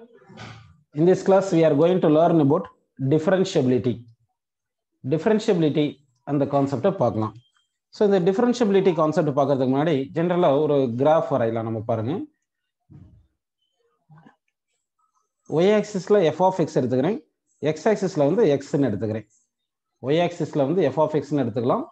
In this class, we are going to learn about differentiability. Differentiability அந்த கான்செப்டை பார்க்கலாம் so இந்த டிஃபரன்ஷியபிலிட்டி கான்செப்ட் பார்க்கறதுக்கு முன்னாடி ஜென்ரலாக ஒரு கிராஃப் வரையலாம் நம்ம பாருங்க ஒய் ஆக்சிஸில் எஃப் ஆஃப் எக்ஸ் எடுத்துக்கிறேன் எக்ஸ் ஆக்சிஸில் வந்து எக்ஸ்ன்னு எடுத்துக்கிறேன் ஒய் ஆக்சிஸில் வந்து எஃப் ஆஃப் எக்ஸ்ன்னு எடுத்துக்கலாம்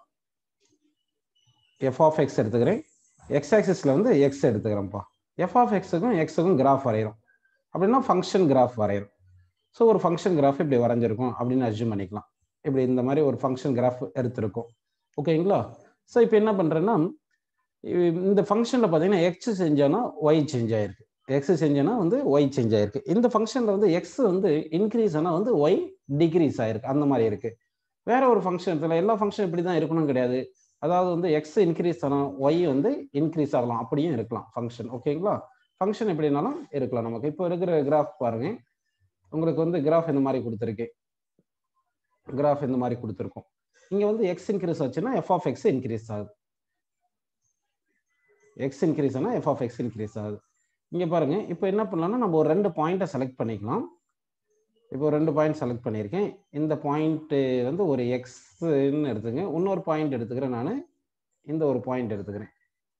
எஃப் ஆஃப் எக்ஸ் எடுத்துக்கிறேன் எக்ஸ் ஆக்சிஸில் வந்து எக்ஸ் எடுத்துக்கிறேன்ப்பா எஃப் ஆஃப் எக்ஸுக்கும் எக்ஸுக்கும் கிராஃப் வரைகிறோம் அப்படின்னா ஃபங்க்ஷன் கிராஃப் வரைகிறோம் ஸோ ஒரு ஃபங்க்ஷன் கிராஃப் இப்படி வரைஞ்சிருக்கும் அப்படின்னு அர்ஜும் பண்ணிக்கலாம் இப்படி இந்த மாதிரி ஒரு ஃபங்க்ஷன் கிராஃப் எடுத்திருக்கும் ஓகேங்களா ஸோ இப்போ என்ன பண்ணுறேன்னா இந்த ஃபங்க்ஷனில் பார்த்தீங்கன்னா எக்ஸ் செஞ்சானா ஒய் சேஞ்ச் ஆயிருக்கு எக்ஸ் செஞ்சேன்னா வந்து ஒய் சேஞ்ச் ஆயிருக்கு இந்த ஃபங்க்ஷனில் வந்து எக்ஸ் வந்து இன்க்ரீஸ் ஆனால் வந்து ஒய் டிக்ரீஸ் ஆயிருக்கு அந்த மாதிரி இருக்கு வேற ஒரு ஃபங்க்ஷன் இதில் எல்லா ஃபங்க்ஷன் இப்படி தான் இருக்கணும் கிடையாது அதாவது வந்து எக்ஸ் இன்க்ரீஸ் ஆனால் ஒய் வந்து இன்க்ரீஸ் ஆகலாம் அப்படியும் இருக்கலாம் ஃபங்க்ஷன் ஓகேங்களா ஃபங்க்ஷன் எப்படினாலும் இருக்கலாம் நமக்கு இப்போ இருக்கிற கிராஃப் பாருங்க உங்களுக்கு வந்து கிராஃப் இந்த மாதிரி கொடுத்துருக்கேன் கிராஃப் இந்த மாதிரி கொடுத்துருக்கோம் இங்க வந்து எக்ஸ் இன்க்ரீஸ் ஆச்சுன்னா எஃப் ஆஃப் எக்ஸ் இன்க்ரீஸ் ஆகுது எக்ஸ் இன்க்ரீஸ் ஆனால் எஃப் ஆஃப் எக்ஸ் இன்க்ரீஸ் ஆகுது இங்க பாருங்க இப்போ என்ன பண்ணலாம்னா நம்ம ஒரு ரெண்டு பாயிண்ட்டை செலக்ட் பண்ணிக்கலாம் இப்போ ரெண்டு பாயிண்ட் செலக்ட் பண்ணியிருக்கேன் இந்த பாயிண்ட் வந்து ஒரு எக்ஸ்ன்னு எடுத்துங்க இன்னொரு பாயிண்ட் எடுத்துக்கிறேன் நான் இந்த ஒரு பாயிண்ட் எடுத்துக்கிறேன்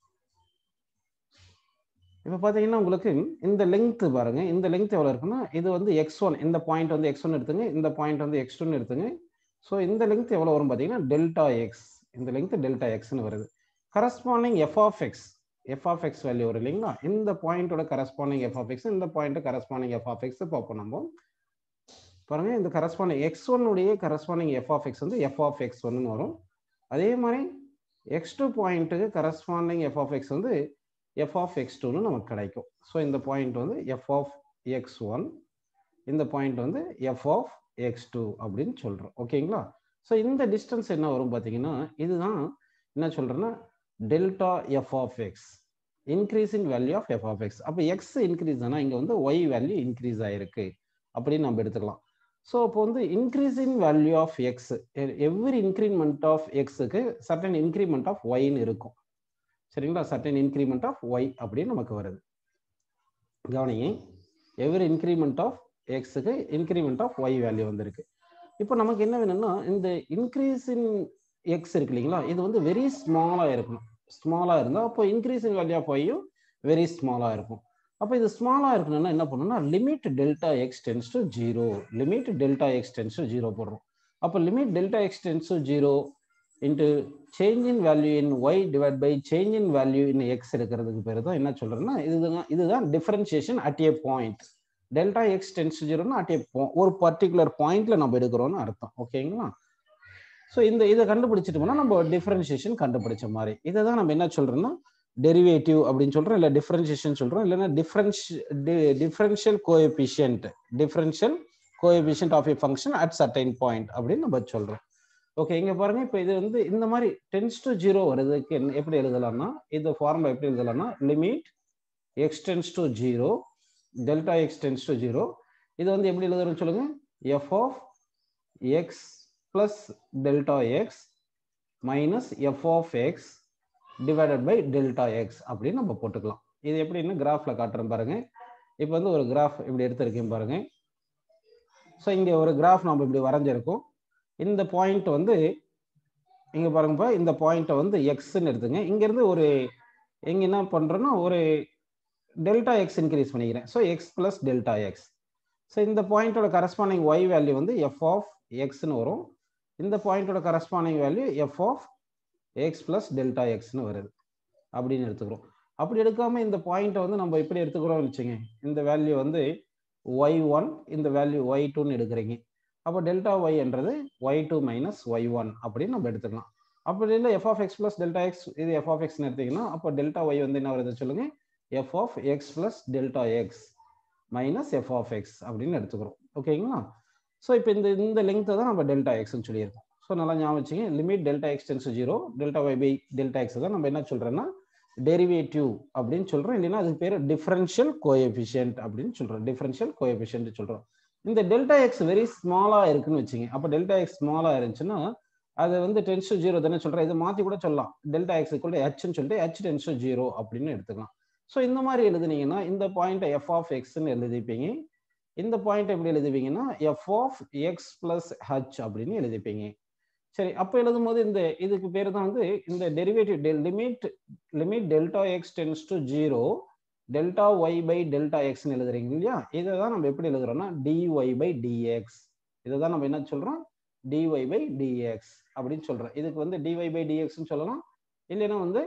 இப்போ பார்த்தீங்கன்னா உங்களுக்கு இந்த லெங்க் பாருங்க இந்த லெங்க் எவ்வளோ இருக்குன்னா இது வந்து எக்ஸ் ஒன் இந்த பாயிண்ட் வந்து எக்ஸ் ஒன் எடுத்துங்க இந்த பாயிண்ட் வந்து எக்ஸ் ஒன் எடுத்துங்க ஸோ இந்த லெங்க் எவ்வளோ வரும் பார்த்தீங்கன்னா டெல்டா எக்ஸ் இந்த லெங்க் டெல்டா எக்ஸ்னு வருது corresponding F of X F of X value வரும் இல்லைங்களா இந்த பாயிண்டோட கரஸ்பாண்டிங் எஃப் ஆஃப் எக்ஸ் இந்த point corresponding F of X பார்ப்போம் நம்ம பாருங்க இந்த கரஸ்பாண்டிங் எக்ஸ் ஒன்னுடைய கரஸ்பாண்டிங் எஃப் ஆஃப் எக்ஸ் வந்து எஃப் ஆஃப் எக்ஸ் ஒன்னு வரும் அதே மாதிரி எக்ஸ் டூ பாயிண்ட்டுக்கு கரஸ்பாண்டிங் எஃப் ஆஃப் எக்ஸ் வந்து எஃப் ஆஃப் எக்ஸ் டூன்னு நமக்கு கிடைக்கும் ஸோ இந்த பாயிண்ட் வந்து எஃப் ஆஃப் எக்ஸ் ஒன் இந்த பாயிண்ட் வந்து எஃப் ஆஃப் எக்ஸ் டூ அப்படின்னு சொல்கிறோம் ஓகேங்களா ஸோ இந்த டிஸ்டன்ஸ் என்ன வரும் பார்த்தீங்கன்னா இதுதான் என்ன சொல்கிறேன்னா delta F of X increasing value of F of X அப்போ எக்ஸ் இன்க்ரீஸ் ஆனால் இங்கே வந்து ஒய் வேல்யூ இன்க்ரீஸ் ஆயிருக்கு அப்படின்னு நம்ம எடுத்துக்கலாம் ஸோ இப்போ வந்து increasing value of X every increment of எக்ஸுக்கு சர்டன் இன்க்ரிமெண்ட் ஆஃப் ஒய்ன்னு இருக்கும் சரிங்களா சர்டன் இன்க்ரிமெண்ட் ஆஃப் ஒய் அப்படின்னு நமக்கு வருது கவனிங்க எவ்ரி இன்க்ரிமெண்ட் ஆஃப் எக்ஸுக்கு இன்க்ரிமெண்ட் ஆஃப் ஒய் வேல்யூ வந்திருக்கு இப்போ நமக்கு என்ன வேணும்னா இந்த இன்க்ரீஸ் இன் எக்ஸ் இருக்கு இல்லைங்களா இது வந்து வெரி ஸ்மாலாக இருக்கணும் ஸ்மாலாக இருந்தால் அப்போ இன்க்ரீஸ் இன் வேல்யூ ஆஃப் ஒய்யும் வெரி ஸ்மாலாக இருக்கும் அப்போ இது ஸ்மாலாக இருக்கணும்னா என்ன பண்ணணும்னா limit delta X tends to zero limit delta X tends to zero போடுறோம் அப்போ limit delta X tends to zero into change in value in Y divide by change in value in X இருக்கிறதுக்கு பேர் தான் என்ன சொல்றேன்னா இதுதான் இதுதான் differentiation at a point delta X tends ஜீரோனா அட் ஏ ஒரு பர்டிகுலர் பாயிண்ட்ல நம்ம எடுக்கிறோம்னு அர்த்தம் ஓகேங்களா ஸோ இந்த இதை கண்டுபிடிச்சிட்டோம்னா நம்ம டிஃபரன்சியேஷன் கண்டுபிடிச்ச மாதிரி இதை தான் நம்ம என்ன சொல்றோம்னா டெரிவேட்டிவ் அப்படின்னு சொல்றோம் இல்லை டிஃபரன்சியேஷன் சொல்றோம் இல்லைன்னா டிஃபரன்ஷ் differential coefficient differential coefficient of a function at certain point அப்படின்னு நம்ம சொல்றோம் ஓகே இங்க பாருங்க இப்போ இது வந்து இந்த மாதிரி டென்ஸ் டு ஜீரோ வருதுக்கு எப்படி எழுதலாம்னா இந்த ஃபார்முலா எப்படி எழுதலாம்னா limit X tends to zero delta X tends to zero இது வந்து எப்படி எழுதுறோம்னு சொல்லுங்க F of X plus delta X minus F of X divided by delta X அப்படின்னு நம்ம போட்டுக்கலாம் இது எப்படின்னு கிராஃப்ல காட்டுறேன் பாருங்க இப்போ வந்து ஒரு கிராஃப் இப்படி எடுத்திருக்கேன் பாருங்க ஸோ இங்கே ஒரு கிராஃப் நம்ம இப்படி வரைஞ்சிருக்கோம் இந்த பாயிண்ட் வந்து இங்க பாருங்கப்பா இந்த பாயிண்ட்டை வந்து எக்ஸ்ன்னு எடுத்துங்க இங்கேருந்து ஒரு எங்க என்ன பண்றோம்னா ஒரு டெல்டா எக்ஸ் இன்க்ரீஸ் பண்ணிக்கிறேன் so X plus delta X so இந்த பாயிண்டோட கரஸ்பாண்டிங் ஒய் வேல்யூ வந்து எஃப் ஆஃப் எக்ஸ்னு வரும் இந்த பாயிண்டோட corresponding value F of X plus delta எக்ஸ்னு வருது அப்படின்னு எடுத்துக்கிறோம் அப்படி எடுக்காம இந்த பாயிண்ட்டை வந்து நம்ம எப்படி எடுத்துக்கிறோம்னு வச்சுங்க இந்த வேல்யூ வந்து ஒய் ஒன் இந்த வேல்யூ ஒய் டூன்னு எடுக்கிறீங்க அப்போ டெல்டா ஒய்ன்றது Y two minus Y one அப்படின்னு நம்ம எடுத்துக்கலாம் அப்படி இல்லை F of X plus delta X இது எஃப் ஆஃப் எக்ஸ்னு எடுத்தீங்கன்னா அப்போ டெல்டா ஒய் வந்து என்ன வருது சொல்லுங்க F of X plus delta X minus F of X அப்படின்னு எடுத்துக்கிறோம் ஓகேங்களா ஸோ இப்போ இந்த இந்த லெங்த்தை தான் நம்ம டெல்டா எக்ஸ்னு சொல்லியிருக்கோம் ஸோ நல்லா ஞாபகம் வச்சுங்க limit delta X tends zero delta Y by delta X தான் நம்ம என்ன சொல்றோம்னா டெரிவேட்டிவ் அப்படின்னு சொல்றோம் இல்லைன்னா அதுக்கு பேர் டிஃபரன்ஷியல் கோஎஃபிஷியன்ட் அப்படின்னு சொல்றோம் டிஃபரன்ஷியல் கோஎஃபிஷியன்ட் சொல்றோம் இந்த டெல்டா எக்ஸ் வெரி ஸ்மாலா இருக்குன்னு வச்சுங்க அப்போ டெல்டா எக்ஸ் ஸ்மாலா இருந்துச்சுன்னா அது வந்து டென்ஸ் டு ஜீரோ தானே சொல்றேன் இதை மாத்தி கூட சொல்லலாம் டெல்டா எக்ஸ் கூட ஹெச்னு சொல்லிட்டு ஹெச் டென்ஸ் டு ஜீரோ அப்படின்னு எடுத்துக்கலாம் ஸோ இந்த மாதிரி எழுதுனீங்கன்னா இந்த பாயிண்ட் எஃப் ஆஃப் எக்ஸ்ன்னு எழுதிப்பீங்க இந்த பாயிண்ட் எப்படி எழுதுவீங்கன்னா F of X plus H அப்படின்னு எழுதிப்பீங்க சரி அப்போ எழுதும் போது இந்த இதுக்கு பேர் தான் வந்து இந்த derivative limit limit delta X tends to zero delta Y by delta எக்ஸ்னு எழுதுறீங்க இல்லையா இதை தான் நம்ம எப்படி எழுதுறோம்னா டிஒய் பை டிஎக்ஸ் இதை தான் நம்ம என்ன சொல்றோம் டிஒய் பை டிஎக்ஸ் அப்படின்னு சொல்றோம் இதுக்கு வந்து டிஒய் பை டிஎக்ஸ்னு சொல்லலாம் இல்லைன்னா வந்து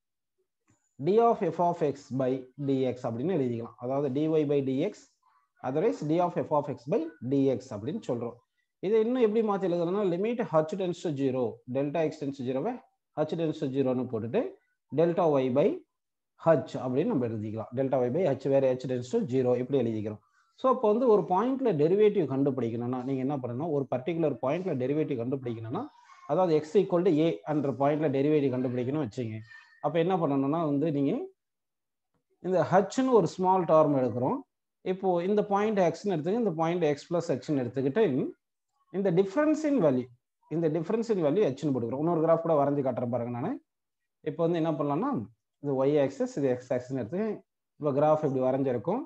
D of F of X by dx அப்படின்னு எழுதிக்கலாம் அதாவது DY by DX otherwise D of F of X by dx அப்படின்னு சொல்றோம் இதை இன்னும் எப்படி மாற்றி எழுதுறதுனா limit H tends to zero delta X tends ஜீரோவை ஹச் டென்ஸ் டு ஜீரோன்னு போட்டுட்டு டெல்டா ஒய் பை ஹச் அப்படின்னு நம்ம எழுதிக்கலாம் டெல்டா ஒய் பை ஹச் வேற ஹச் டென்ஸ் டு ஜீரோ இப்படி எழுதிக்கிறோம் ஸோ அப்போ வந்து ஒரு பாயிண்ட்ல டெரிவேட்டிவ் கண்டுபிடிக்கணும்னா நீங்க என்ன பண்ணணும் ஒரு பர்டிகுலர் பாயிண்ட்ல டெரிவேட்டிவ் கண்டுபிடிக்கணும்னா அதாவது எக்ஸ் ஈக்குவல் டு ஏ என்ற பாயிண்ட்ல டெரிவேட்டிவ் கண்டுபிடிக்கணும் வச்சுங்க அப்போ என்ன பண்ணணும்னா வந்து நீங்க இந்த ஹச்னு ஒரு ஸ்மால் டேர்ம் எடுக்கிறோம் இப்போ இந்த பாயிண்ட் எக்ஸ்னு எடுத்துக்க இந்த பாயிண்ட் எக்ஸ் பிளஸ் ஹெச்னு எடுத்துக்கிட்டு இந்த டிஃபரன்ஸ் இன் வேல்யூ இந்த டிஃபரன்ஸ் இன் வேல்யூ ஹெச்னு போட்டுக்கிறோம் இன்னொரு கிராஃப் கூட வரைஞ்சி காட்டுறேன் பாருங்க நான் இப்போ வந்து என்ன பண்ணலாம்னா இது ஒய் ஆக்சஸ் இது எக்ஸ் ஆக்சஸ்னு எடுத்துக்க இப்போ கிராஃப் இப்படி வரைஞ்சிருக்கும்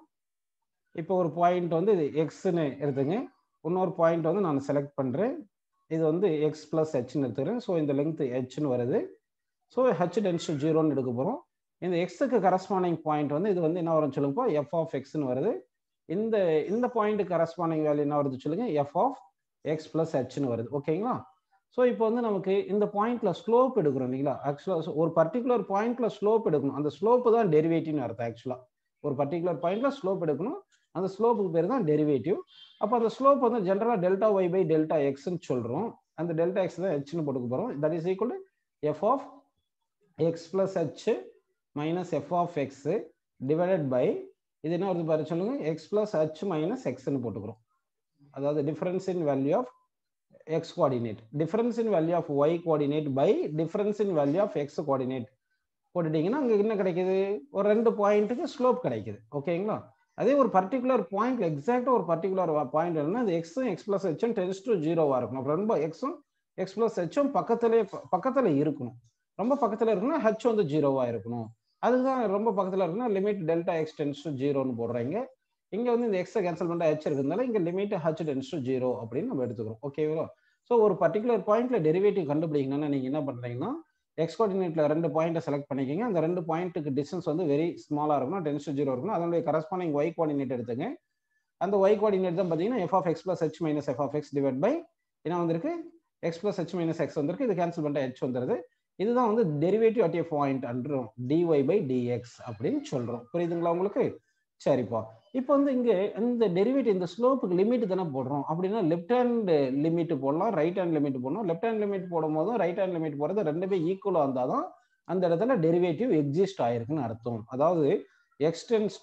இப்போ ஒரு பாயிண்ட் வந்து இது எக்ஸ்ன்னு எடுத்துங்க இன்னொரு பாயிண்ட் வந்து நான் செலக்ட் பண்ணுறேன் இது வந்து எக்ஸ் பிளஸ் ஹெச்னு எடுத்துக்கிறேன் ஸோ இந்த லென்த் ஹெச்னு வருது ஸோ ஹெச் டென்ஸ் ஜீரோன்னு எடுக்க போகிறோம் இந்த எக்ஸுக்கு கரஸ்பாண்டிங் பாயிண்ட் வந்து இது வந்து என்ன வரும்னு சொல்லுங்கப்போ எஃப் ஆஃப் எக்ஸ்னு வருது இந்த இந்த பாயிண்ட் கரஸ்பாண்டிங் வேல்யூ என்ன வருது சொல்லுங்க எஃப் ஆஃப் எக்ஸ் பிளஸ் ஹெச்னு வருது ஓகேங்களா ஸோ இப்போ வந்து நமக்கு இந்த பாயிண்ட்ல ஸ்லோப் எடுக்கிறோம் இல்லைங்களா ஆக்சுவலாக ஒரு பர்டிகுலர் பாயிண்ட்ல ஸ்லோப் எடுக்கணும் அந்த ஸ்லோப்பு தான் டெரிவேட்டிவ்னு அர்த்தம் ஆக்சுவலாக ஒரு பர்டிகுலர் பாயிண்ட்ல ஸ்லோப் எடுக்கணும் அந்த ஸ்லோப்புக்கு பேர் தான் டெரிவேட்டிவ் அப்போ அந்த ஸ்லோப் வந்து ஜென்ரலாக டெல்டா ஒய் பை டெல்டா எக்ஸ்ன்னு சொல்கிறோம் அந்த டெல்டா எக்ஸ் தான் ஹெச்னு போட்டுக்க போகிறோம் that is equal to F of X plus H minus F of X divided by இது என்ன வருது பாரு சொல்லுங்க எக்ஸ் பிளஸ் ஹெச் மைனஸ் எக்ஸ்ன்னு போட்டுக்கிறோம் அதாவது difference in value of X coordinate difference in value of Y coordinate by difference in value of X coordinate போட்டுட்டீங்கன்னா அங்கே என்ன கிடைக்குது ஒரு ரெண்டு பாயிண்ட்டுக்கு ஸ்லோப் கிடைக்குது ஓகேங்களா அதே ஒரு பர்டிகுலர் பாயிண்ட் எக்ஸாக்டாக ஒரு பர்டிகுலர் பாயிண்ட் என்னன்னா அது எக்ஸும் எக்ஸ் பிளஸ் ஹெச்சும் டென்ஸ் டு ஜீரோவாக இருக்கணும் அப்போ ரொம்ப எக்ஸும் எக்ஸ் பிளஸ் ஹெச்சும் பக்கத்துலேயே பக்கத்தில் இருக்கணும் ரொம்ப பக்கத்தில் இருக்கணும் ஹெச் வந்து ஜீரோவாக இருக்கணும் அதுதான் ரொம்ப பக்கத்தில் இருக்குன்னா limit delta X tends to ஜீரோன்னு போடுறாங்க இங்கே வந்து இந்த எக்ஸை கேன்சல் பண்ண ஹெச் இருக்கிறதுனால இங்கே limit H tends to zero அப்படின்னு நம்ம எடுத்துக்கிறோம் ஓகேவா ஸோ ஒரு பர்டிகுலர் பாயிண்ட்ல டெரிவேட்டிவ் கண்டுபிடிக்கணும்னா நீங்கள் என்ன பண்ணுறீங்கன்னா எக்ஸ் கோஆர்டினேட்ல ரெண்டு பாயிண்ட்டை செலக்ட் பண்ணிக்கிங்க அந்த ரெண்டு பாயிண்ட்டுக்கு டிஸ்டன்ஸ் வந்து வெரி ஸ்மாலாக இருக்கணும் டென்ஸ் டு ஜீரோ இருக்கணும் அதனுடைய கரஸ்பாண்டிங் ஒய் கோஆர்டினேட் எடுத்துங்க அந்த ஒய் கோஆர்டினேட் தான் பார்த்தீங்கன்னா F of X plus H minus F of X divide by என்ன வந்திருக்கு X plus H minus X வந்திருக்கு இது கேன்சல் பண்ணிட்டு ஹெச் வந்துருது இதுதான் வந்து டெரிவேட்டிவ் அட் ஏ பாயிண்ட் அன்றோம் டிஒய் பை டிஎக்ஸ் அப்படின்னு சொல்றோம் புரியுதுங்களா உங்களுக்கு சரிப்பா இப்போ வந்து இங்க இந்த டெரிவேட்டிவ் இந்த ஸ்லோப்புக்கு லிமிட் தானே போடுறோம் அப்படின்னா லெஃப்ட் ஹேண்ட் லிமிட் போடலாம் ரைட் ஹேண்ட் லிமிட் போடணும் லெஃப்ட் ஹேண்ட் லிமிட் போடும் போதும் ரைட் ஹேண்ட் லிமிட் போடுறது ரெண்டுமே ஈக்குவலாக இருந்தால் தான் அந்த இடத்துல டெரிவேட்டிவ் எக்ஸிஸ்ட் ஆயிருக்குன்னு அர்த்தம் அதாவது X tends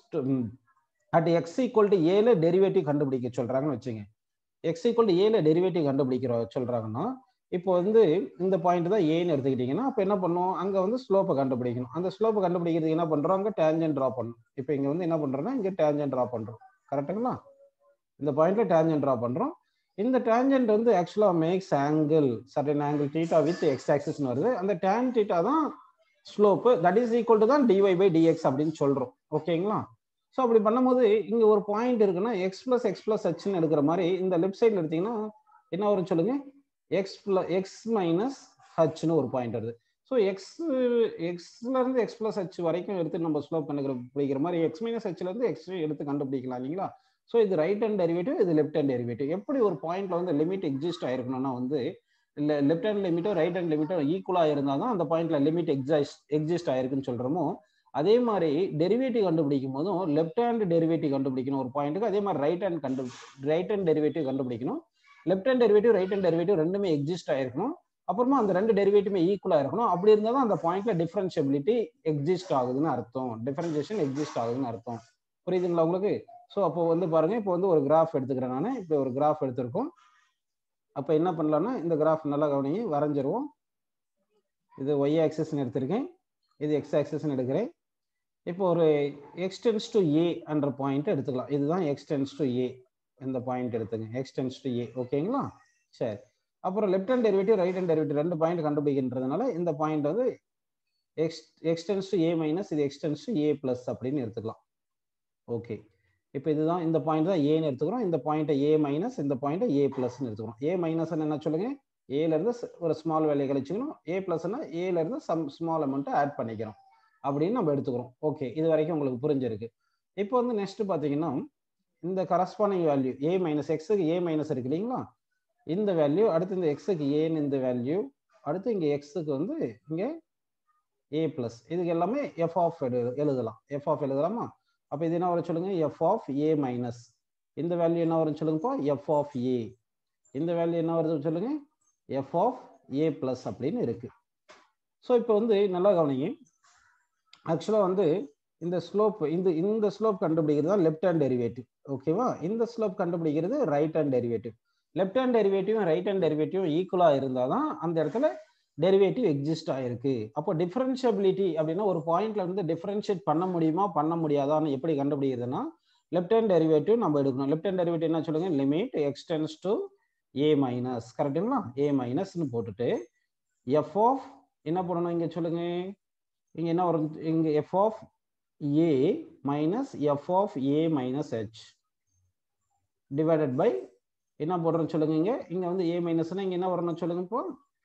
at X equal to ஏல டெரிவேட்டிவ் கண்டுபிடிக்க சொல்றாங்கன்னு வச்சுங்க எக்ஸ் ஈக்குவல் டு ஏல டெரிவேட்டிவ் கண்டுபிடிக்கிற சொல்றாங்கன்னா இப்போ வந்து இந்த பாயிண்ட் தான் ஏன்னு எடுத்துக்கிட்டீங்கன்னா அப்போ என்ன பண்ணும் அங்கே வந்து ஸ்லோப்பை கண்டுபிடிக்கணும் அந்த ஸ்லோப்பை கண்டுபிடிக்கிறதுக்கு என்ன பண்ணுறோம் அங்கே டேஞ்சன் ட்ரா பண்ணணும் இப்போ இங்கே வந்து என்ன பண்ணுறோம்னா இங்கே டேஞ்சன் ட்ரா பண்ணுறோம் கரெக்டுங்களா இந்த பாயிண்ட்ல டேஞ்சன் ட்ரா பண்ணுறோம் இந்த டேஞ்சன்ட் வந்து ஆக்சுவலாக makes angle certain angle theta with x ஆக்சிஸ்னு வருது அந்த டேன் டீட்டா தான் slope that is equal to தான் டிஒய் பை டிஎக்ஸ் அப்படின்னு சொல்கிறோம் ஓகேங்களா ஸோ அப்படி பண்ணும்போது இங்கே ஒரு பாயிண்ட் இருக்குன்னா எக்ஸ் பிளஸ் எக்ஸ் பிளஸ் ஹெச்னு எடுக்கிற மாதிரி இந்த லெஃப்ட் சைடில் எடுத்தீங்கன்னா என்ன வரும் சொல்லுங்க எக்ஸ் பிளஸ் எக்ஸ் மைனஸ் ஹச்னு ஒரு பாயிண்ட் வருது ஸோ எக்ஸ் எக்ஸ்ல இருந்து எக்ஸ் பிளஸ் ஹச் வரைக்கும் எடுத்து நம்ம ஸ்லோப் பண்ணுற பிடிக்கிற மாதிரி எக்ஸ் மைனஸ் ஹச்ல இருந்து எக்ஸ் எடுத்து கண்டுபிடிக்கலாம் இல்லைங்களா ஸோ இது ரைட் ஹேண்ட் டெரிவேட்டிவ் இது லெஃப்ட் ஹேண்ட் டெரிவேட்டிவ் எப்படி ஒரு பாயிண்ட்ல வந்து லிமிட் எக்ஸிஸ்ட் ஆயிருக்கணும்னா வந்து இல்லை லெஃப்ட் ஹேண்ட் லிமிட்டோ ரைட் ஹேண்ட் லிமிட்டோ ஈக்குவலாக இருந்தால் தான் அந்த பாயிண்ட்ல லிமிட் எக்ஸாஸ்ட் எக்ஸிஸ்ட் ஆயிருக்குன்னு சொல்கிறோமோ அதே மாதிரி டெரிவேட்டிவ் கண்டுபிடிக்கும் போதும் லெஃப்ட் ஹேண்ட் டெரிவேட்டிவ் கண்டுபிடிக்கணும் ஒரு பாயிண்ட்டுக்கு அதே மாதிரி ரைட் ஹேண்ட் கண்டு ரைட் ஹேண்ட் டெரிவேட்டிவ் கண்டுபிடிக்கணும் left hand derivative right hand derivative ரெண்டுமே எக்ஸிஸ்ட் ஆயிருக்கணும் அப்புறமா அந்த ரெண்டு டெரிவேட்டிவ்மே ஈக்குவலாக இருக்கணும் அப்படி இருந்தால் தான் அந்த பாயிண்ட்ல டிஃபரன்ஷியபிலிட்டி எக்ஸிஸ்ட் ஆகுதுன்னு அர்த்தம் டிஃபரன்சியேஷன் எக்ஸிஸ்ட் ஆகுதுன்னு அர்த்தம் புரியுதுங்களா உங்களுக்கு ஸோ அப்போ வந்து பாருங்க இப்போ வந்து ஒரு கிராஃப் எடுத்துக்கிறேன் நான் இப்போ ஒரு கிராஃப் எடுத்திருக்கோம் அப்போ என்ன பண்ணலாம்னா இந்த கிராஃப் நல்லா கவனிங்க வரைஞ்சிருவோம் இது ஒய் ஆக்சஸ்ன்னு எடுத்திருக்கேன் இது எக்ஸ் ஆக்சஸ்ன்னு எடுக்கிறேன் இப்போ ஒரு எக்ஸ்டென்ஸ் டு ஏ என்ற பாயிண்ட் எடுத்துக்கலாம் இதுதான் எக்ஸ்டென்ஸ் டு ஏ இந்த பாயிண்ட் எடுத்துங்க எக்ஸ்டென்ஸ் டு ஏ ஓகேங்களா சரி அப்புறம் left hand derivative right hand derivative ரெண்டு பாயிண்ட் கண்டுபிடிக்கின்றதுனால இந்த பாயிண்ட் வந்து x x tends to a minus இது எக்ஸ்டென்ஸ் டு ஏ பிளஸ் அப்படின்னு எடுத்துக்கலாம் ஓகே இப்போ இதுதான் இந்த பாயிண்ட் தான் ஏன்னு எடுத்துக்கிறோம் இந்த பாயிண்ட்டை ஏ மைனஸ் இந்த பாயிண்ட்டை ஏ ப்ளஸ்ன்னு எடுத்துக்கிறோம் ஏ மைனஸ் என்ன சொல்லுங்க ஏல இருந்து ஒரு ஸ்மால் வேல்யூ கழிச்சுக்கணும் ஏ பிளஸ்னா ஏல இருந்து சம் ஸ்மால் அமௌண்ட்டை ஆட் பண்ணிக்கிறோம் அப்படின்னு நம்ம எடுத்துக்கிறோம் ஓகே இது வரைக்கும் உங்களுக்கு புரிஞ்சிருக்கு இப்போ வந்து நெக்ஸ்ட் பார்த்தீங்கன்னா இந்த கரஸ்பாண்டிங் வேல்யூ ஏ மைனஸ் எக்ஸுக்கு ஏ மைனஸ் இருக்கு இல்லைங்களா இந்த வேல்யூ அடுத்து இந்த எக்ஸுக்கு ஏன்னு இந்த வேல்யூ அடுத்து இங்கே எக்ஸுக்கு வந்து இங்கே ஏ பிளஸ் இதுக்கு எல்லாமே எஃப் ஆஃப் எழுதலாம் எஃப் ஆஃப் எழுதலாமா அப்போ இது என்ன வரும் சொல்லுங்க எஃப் ஆஃப் ஏ மைனஸ் இந்த வேல்யூ என்ன வரும் சொல்லுங்கப்பா எஃப் ஆஃப் ஏ இந்த வேல்யூ என்ன வருது சொல்லுங்க எஃப் ஆஃப் ஏ பிளஸ் அப்படின்னு இருக்கு ஸோ இப்போ வந்து நல்லா கவனிங்க ஆக்சுவலாக வந்து இந்த ஸ்லோப் இந்த இந்த ஸ்லோப் கண்டுபிடிக்கிறது தான் லெஃப்ட் ஹேண்ட் டெரிவேட்டிவ் ஓகேவா இந்த ஸ்லோப் கண்டுபிடிக்கிறது right hand derivative left hand derivative right hand derivative ஈக்குவலாக இருந்தால் தான் அந்த இடத்துல டெரிவேட்டிவ் எக்ஸிஸ்ட் ஆயிருக்கு அப்போ டிஃபரன்ஷியபிலிட்டி அப்படின்னா ஒரு பாயிண்ட்ல இருந்து டிஃபரன்ஷியேட் பண்ண முடியுமா பண்ண முடியாதான்னு எப்படி கண்டுபிடிக்கிறதுனா லெஃப்ட் ஹேண்ட் டெரிவேட்டிவ் நம்ம எடுக்கணும் லெஃப்ட் ஹேண்ட் டெரிவேட்டிவ் என்ன சொல்லுங்க limit x tends to a minus கரெக்டுங்களா ஏ மைனஸ்னு போட்டுட்டு எஃப் ஆஃப் என்ன பண்ணணும் இங்கே சொல்லுங்க இங்கே என்ன வரும் இங்கே f of a minus F of a minus h divided by என்ன போடுறோம்னு சொல்லுங்க இங்கே இங்கே வந்து ஏ மைனஸ்னா இங்கே என்ன வரணும்னு சொல்லுங்க இப்போ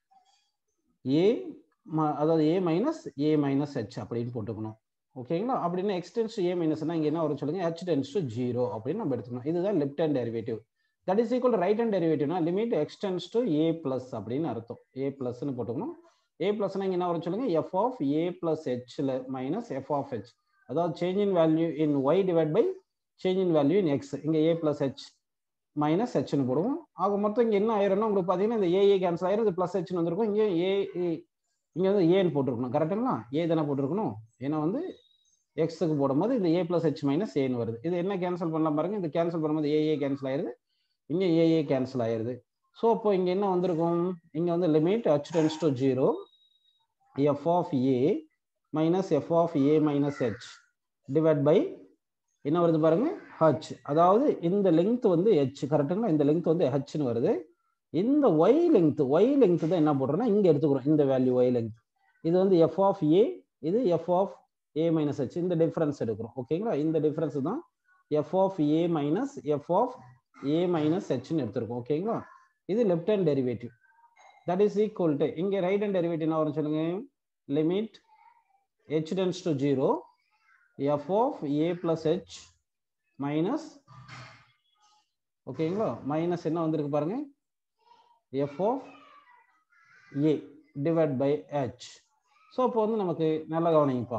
ஏ அதாவது a minus a minus h அப்படின்னு போட்டுக்கணும் ஓகேங்களா அப்படின்னா எக்ஸ்டென்ஸ் ஏ மைனஸ்னா இங்கே என்ன வரும் சொல்லுங்க ஹெச் டென்ஸ் டு ஜீரோ அப்படின்னு நம்ம எடுத்துக்கணும் இதுதான் left hand derivative that is equal right hand டெரிவேட்டிவ்னா limit x tends to a plus அப்படின்னு அர்த்தம் ஏ பிளஸ்னு போட்டுக்கணும் ஏ பிளஸ்னா இங்கே என்ன வரும் சொல்லுங்க எஃப் ஆஃப் ஏ பிளஸ் ஹெச்ல மைனஸ் எஃப் ஆஃப் ஹெச் அதாவது change in value in Y divide by change in value in x இங்கே ஏ பிளஸ் ஹெச் மைனஸ் ஹெச்னு போடுவோம் ஆக மொத்தம் இங்கே என்ன ஆயிரும்னா உங்களுக்கு பார்த்தீங்கன்னா இந்த ஏஏ கேன்சல் ஆயிரும் இது ப்ளஸ் ஹெச்னு வந்திருக்கும் இங்கே ஏ இங்கே வந்து ஏன்னு போட்டிருக்கணும் கரெக்டுங்களா ஏ தானே போட்டிருக்கணும் ஏன்னா வந்து எக்ஸுக்கு போடும்போது இந்த ஏ பிளஸ் ஹெச் மைனஸ் ஏன்னு வருது இது என்ன கேன்சல் பண்ணலாம் பாருங்க இது கேன்சல் பண்ணும்போது ஏஏ கேன்சல் ஆயிருது இங்கே ஏஏ கேன்சல் ஆயிருது ஸோ அப்போ இங்கே என்ன வந்திருக்கும் இங்கே வந்து limit H tends to zero f of a minus F of a minus h divide by என்ன வருது பாருங்க ஹச் அதாவது இந்த லெங்த் வந்து ஹெச் கரெக்டுங்களா இந்த லெங்த் வந்து ஹெச்னு வருது இந்த ஒய் லெங்த் ஒய் லெங்த் தான் என்ன போடுறோம்னா இங்கே எடுத்துக்கிறோம் இந்த வேல்யூ ஒய் லெங்த் இது வந்து எஃப் ஆஃப் ஏ இது F of a minus h இந்த டிஃப்ரென்ஸ் எடுக்கிறோம் ஓகேங்களா இந்த டிஃப்ரென்ஸ் தான் f of a minus F of a minus ஹெச்னு எடுத்திருக்கோம் ஓகேங்களா இது left hand derivative that is equal to இங்கே ரைட் ஹேண்ட் டெரிவேட்டிவ் என்ன வரும் சொல்லுங்க limit H tends to zero f of a plus H minus ஓகேங்களா மைனஸ் என்ன வந்திருக்கு பாருங்க f of a divide by h so இப்போ வந்து நமக்கு நல்லா கவனிங்கப்பா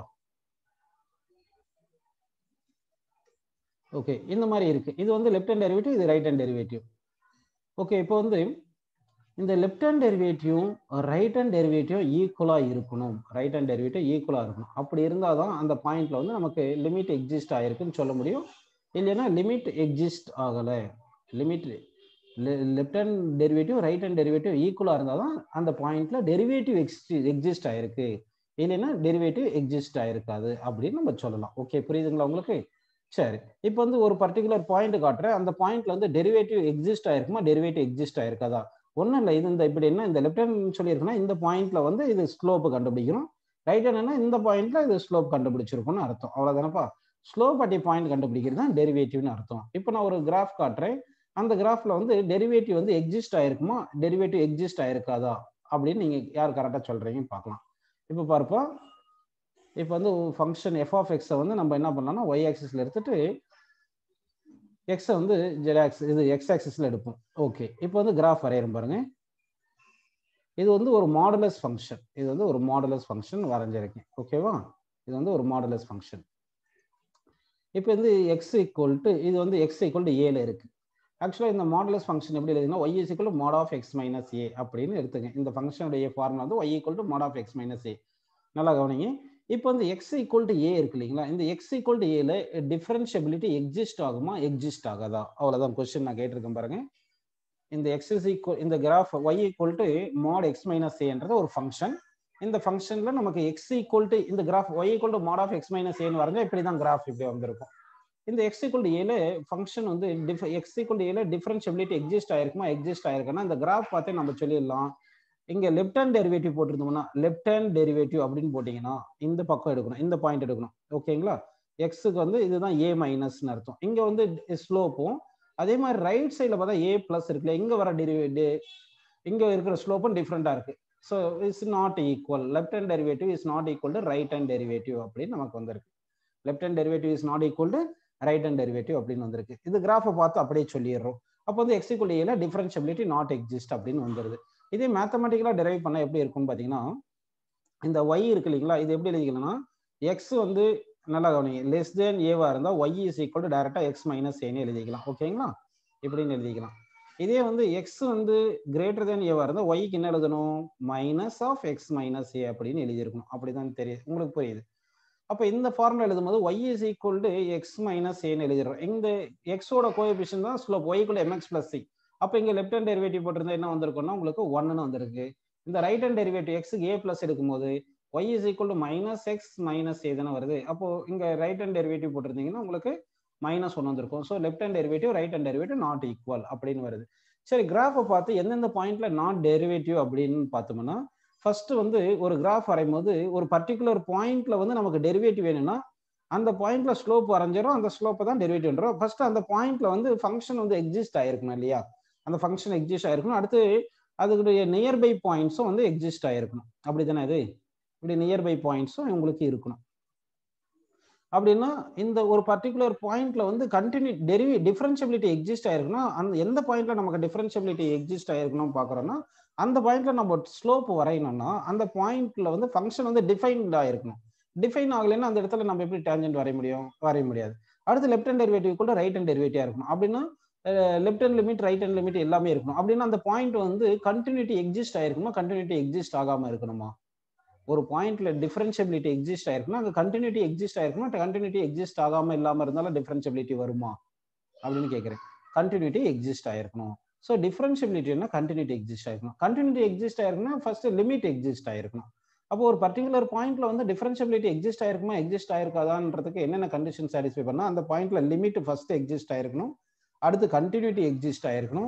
ஓகே இந்த மாதிரி இருக்கு இது வந்து லெஃப்ட் ஹேண்ட் டெரிவேட்டிவ் இது ரைட் ஹேண்ட் டெரிவேட்டிவ் ஓகே இப்போ வந்து இந்த left hand derivative right hand derivative ஈக்குவலாக இருக்கணும் ரைட் ஹேண்ட் டெரிவேட்டிவ் ஈக்குவலாக இருக்கணும் அப்படி இருந்தால் தான் அந்த பாயிண்ட்ல வந்து நமக்கு லிமிட் எக்ஸிஸ்ட் ஆயிருக்குன்னு சொல்ல முடியும் இல்லைன்னா லிமிட் எக்ஸிஸ்ட் ஆகலை limit left hand derivative right hand derivative ஈக்குவலாக இருந்தால் தான் அந்த பாயிண்ட்ல டெரிவேட்டிவ் எக்ஸி எக்ஸிஸ்ட் ஆயிருக்கு இல்லைன்னா டெரிவேட்டிவ் எக்ஸிஸ்ட் ஆயிருக்காது அப்படின்னு நம்ம சொல்லலாம் ஓகே புரியுதுங்களா உங்களுக்கு சரி இப்போ வந்து ஒரு பர்டிகுலர் பாயிண்ட் காட்டுறேன் அந்த பாயிண்ட்ல வந்து டெரிவேட்டிவ் எக்ஸிஸ்ட் ஆயிருக்குமா டெரிவேட்டிவ் எக்ஸிஸ்ட் ஆயிருக்காதா ஒன்றும் இல்லை இது இந்த இப்படி என்ன இந்த லெஃப்ட் ஹேண்ட் சொல்லியிருக்குன்னா இந்த பாயிண்ட்ல வந்து இது ஸ்லோப்பு கண்டுபிடிக்கிறோம் ரைட் ஹேண்ட்னா இந்த பாயிண்ட்ல இது ஸ்லோப் கண்டுபிடிச்சிருக்கும்னு அர்த்தம் அவ்வளோதானப்பா ஸ்லோப் அட்டி பாயிண்ட் கண்டுபிடிக்கிறது தான் டெரிவேட்டிவ்னு அர்த்தம் இப்போ நான் ஒரு கிராஃப் காட்டுறேன் அந்த கிராஃப்ல வந்து டெரிவேட்டிவ் வந்து எக்ஸிஸ்ட் ஆயிருக்குமா டெரிவேட்டிவ் எக்ஸிஸ்ட் ஆயிருக்காதா அப்படின்னு நீங்க யார் கரெக்டாக சொல்றீங்கன்னு பார்க்கலாம் இப்போ பார்ப்போம் இப்போ வந்து ஃபங்க்ஷன் எஃப் ஆஃப் எக்ஸை வந்து நம்ம என்ன பண்ணலாம்னா ஒய் ஆக்சிஸ்ல எடுத்துட்டு எக்ஸை வந்து ஜெட் ஆக்ஸ் இது எக்ஸ் ஆக்சிஸ்ல எடுப்போம் ஓகே இப்போ வந்து கிராஃப் வரையறோம் பாருங்க இது வந்து ஒரு மாடுலஸ் ஃபங்க்ஷன் இது வந்து ஒரு மாடுலஸ் ஃபங்க்ஷன் வரைஞ்சிருக்கேன் ஓகேவா இது வந்து ஒரு மாடுலஸ் ஃபங்க்ஷன் இப்போ வந்து எக்ஸ் ஈக்குவல் டு இது வந்து எக்ஸ் ஈக்குவல் டு ஏல இருக்கு ஆக்சுவலாக இந்த மாடுலஸ் ஃபங்க்ஷன் எப்படி எழுதுனா y is equal mod of x minus a அப்படின்னு எடுத்துங்க இந்த ஃபங்க்ஷனுடைய ஃபார்முலா வந்து y equal to mod of x minus a நல்லா கவனிங்க இப்போ வந்து எக்ஸ் ஈக்குவல் டு ஏ இருக்கு இல்லைங்களா இந்த எக்ஸ் ஈக்குவல் டு ஏல டிஃபரன்ஷியபிலிட்டி எக்ஸிஸ்ட் ஆகுமா எக்ஸிஸ்ட் ஆகாதா அவ்வளோதான் கொஸ்டின் நான் கேட்டிருக்கேன் பாருங்க இந்த எக்ஸ் இஸ் ஈக்குவல் இந்த graph y equal to mod x minus ஏன்றது ஒரு ஃபங்க்ஷன் இந்த ஃபங்க்ஷன்ல நமக்கு எக்ஸ் ஈக்குவல் டு இந்த graph y equal to mod of x minus ஏன்னு வரைஞ்சா இப்படி தான் கிராஃப் இப்படி வந்திருக்கும் இந்த எக்ஸ் ஈக்குவல் டு ஏல ஃபங்க்ஷன் வந்து எக்ஸ் ஈக்குவல் டு ஏல டிஃபரன்ஷியபிலிட்டி எக்ஸிஸ்ட் ஆயிருக்குமா எக்ஸிஸ்ட் ஆயிருக்குன்னா இந்த கிராஃப் பார்த்தே நம்ம சொல்லிடலாம் இங்க லெஃப்ட் ஹேண்ட் டெரிவேட்டிவ் போட்டிருந்தோம்னா லெஃப்ட் ஹேண்ட் டெரிவேட்டிவ் அப்படின்னு போட்டீங்கன்னா இந்த பக்கம் எடுக்கணும் இந்த பாயிண்ட் எடுக்கணும் ஓகேங்களா எக்ஸுக்கு வந்து இதுதான் ஏ மைனஸ்னு அர்த்தம் இங்க வந்து ஸ்லோப்பும் அதே மாதிரி ரைட் சைடில் பார்த்தா ஏ பிளஸ் இருக்குல்ல இங்க வர டெரிவே இங்க இருக்கிற ஸ்லோப்பும் டிஃப்ரெண்டா இருக்கு so it's not equal left hand derivative is not equal to right hand derivative அப்படின்னு நமக்கு வந்திருக்கு left hand derivative is not equal to right hand derivative அப்படின்னு வந்திருக்கு இது கிராஃபை பார்த்து அப்படியே சொல்லிடுறோம் அப்போ வந்து எக்ஸ் ஈக்குவல் ஏல டிஃபரன்ஷியபிலிட்டி நாட் எக்ஸிஸ்ட் அப்படின்னு வந்துருது இதே மேத்தமெட்டிக்கலாக டெரைவ் பண்ண எப்படி இருக்கும்னு பார்த்தீங்கன்னா இந்த ஒய் இருக்கு இல்லைங்களா இது எப்படி எழுதிக்கலாம்னா எக்ஸ் வந்து நல்லா கவனிங்க லெஸ் தேன் ஏவா இருந்தால் ஒய் இஸ் ஈக்குவல் டு டேரெக்டாக எக்ஸ் மைனஸ் ஏன்னு எழுதிக்கலாம் ஓகேங்களா இப்படின்னு எழுதிக்கலாம் இதே வந்து எக்ஸ் வந்து கிரேட்டர் தேன் ஏவா இருந்தால் ஒய்க்கு என்ன எழுதணும் minus of x minus a அப்படின்னு எழுதியிருக்கணும் அப்படிதான் தெரியுது உங்களுக்கு புரியுது அப்போ இந்த ஃபார்முலா எழுதும்போது y is equal to x minus ஏன்னு எழுதிடுறோம் இந்த எக்ஸோட கோஎபிஷன் தான் ஸ்லோப் ஒய் கூட எம்எக்ஸ் பிளஸ் சி அப்போ இங்கே லெஃப்ட் ஹேண்ட் டெரிவேட்டிவ் போட்டிருந்தா என்ன வந்திருக்கும்னா உங்களுக்கு ஒன்னு வந்திருக்கு இந்த ரைட் ஹேண்ட் டெரிவேட்டிவ் எக்ஸுக்கு ஏ பிளஸ் எடுக்கும்போது y is equal to minus x minus a தானே வருது அப்போ இங்கே ரைட் ஹேண்ட் டெரிவேட்டிவ் போட்டிருந்தீங்கன்னா உங்களுக்கு மைனஸ் ஒன் வந்திருக்கும் so left hand derivative right hand derivative not equal அப்படின்னு வருது சரி கிராஃபை பார்த்து எந்தெந்த பாயிண்ட்ல நாட் டெரிவேட்டிவ் அப்படின்னு பார்த்தோம்னா ஃபர்ஸ்ட் வந்து ஒரு கிராஃப் வரையும் போது ஒரு பர்டிகுலர் பாயிண்ட்ல வந்து நமக்கு டெரிவேட்டிவ் வேணும்னா அந்த பாயிண்ட்ல ஸ்லோப் வரைஞ்சிரும் அந்த ஸ்லோப்பை தான் டெரிவேட்டிவ்ன்றோம் ஃபர்ஸ்ட் அந்த பாயிண்ட்ல வந்து ஃபங்க்ஷன் வந்து எக்ஸிஸ்ட் ஆயிருக்கணும் இல்லையா அந்த ஃபங்க்ஷன் எக்ஸிஸ்ட் ஆயிருக்கணும் அடுத்து அதுக்குடைய நியர்பை பாயிண்ட்ஸும் வந்து எக்ஸிஸ்ட் ஆயிருக்கணும் அப்படி தானே அது இப்படி நியர்பை பாயிண்ட்ஸும் உங்களுக்கு இருக்கணும் அப்படின்னா இந்த ஒரு பர்டிகுலர் பாயிண்ட்ல வந்து கண்டினியூ டெரிவி டிஃபரன்ஷியபிலிட்டி எக்ஸிஸ்ட் ஆயிருக்குன்னா அந்த எந்த பாயிண்ட்ல நமக்கு டிஃபரன்ஷியபிலிட்டி எக்ஸிஸ்ட் ஆயிருக்கணும் பாக்குறோம்னா அந்த பாயிண்ட்ல நம்ம ஸ்லோப் வரையணும்னா அந்த பாயிண்ட்ல வந்து ஃபங்க்ஷன் வந்து டிஃபைன்ட் ஆயிருக்கணும் டிஃபைன் ஆகலைன்னா அந்த இடத்துல நம்ம எப்படி டேஞ்சன்ட் வரைய முடியும் வரைய முடியாது அடுத்து லெஃப்ட் ஹேண்ட் டெரிவேட்டிவ் கூட ரைட் ஹேண்ட் டெரிவேட்டிவா இருக்கணும் அப்படின்னா left hand limit right hand limit எல்லாமே இருக்கணும் அப்படின்னா அந்த பாயிண்ட் வந்து கண்டினியூட்டி எக்ஸிஸ்ட் ஆயிருக்கணுமா கண்டினியூட்டி எக்ஸிஸ்ட் ஆகாம இருக்கணுமா ஒரு பாயிண்ட்ல டிஃபரன்ஷியபிலிட்டி எக்ஸிஸ்ட் ஆயிருக்குன்னா அங்கே கண்டினியூட்டி எக்ஸிஸ்ட் ஆயிருக்குன்னா கண்டினியூட்டி எக்ஸிஸ்ட் ஆகாம இல்லாம இருந்தாலும் டிஃபரன்ஷியபிலிட்டி வருமா அப்படின்னு கேட்குறேன் கண்டினியூட்டி எக்ஸிஸ்ட் ஆயிருக்கணும் ஸோ டிஃபரன்ஷியபிலிட்டினா கண்டினியூட்டி எக்ஸிஸ்ட் ஆயிருக்கணும் கண்டினியூட்டி எக்ஸிஸ்ட் ஆயிருக்குன்னா ஃபர்ஸ்ட் லிமிட் எக்ஸிஸ்ட் ஆயிருக்கணும் அப்போ ஒரு பர்டிகுலர் பாயிண்ட்ல வந்து டிஃபரன்ஷியபிலிட்டி எக்ஸிஸ்ட் ஆயிருக்குமா எக்ஸிஸ்ட் ஆயிருக்காதான்றதுக்கு என்னென்ன கண்டிஷன் சாட்டிஸ்ஃபை பண்ணா அந்த பாயிண்ட்ல லிமிட் ஃபர்ஸ்ட் எக்ஸிஸ்ட் ஆயிருக்கணும் அடுத்து கண்டினியூட்டி எக்ஸிஸ்ட் ஆயிருக்கணும்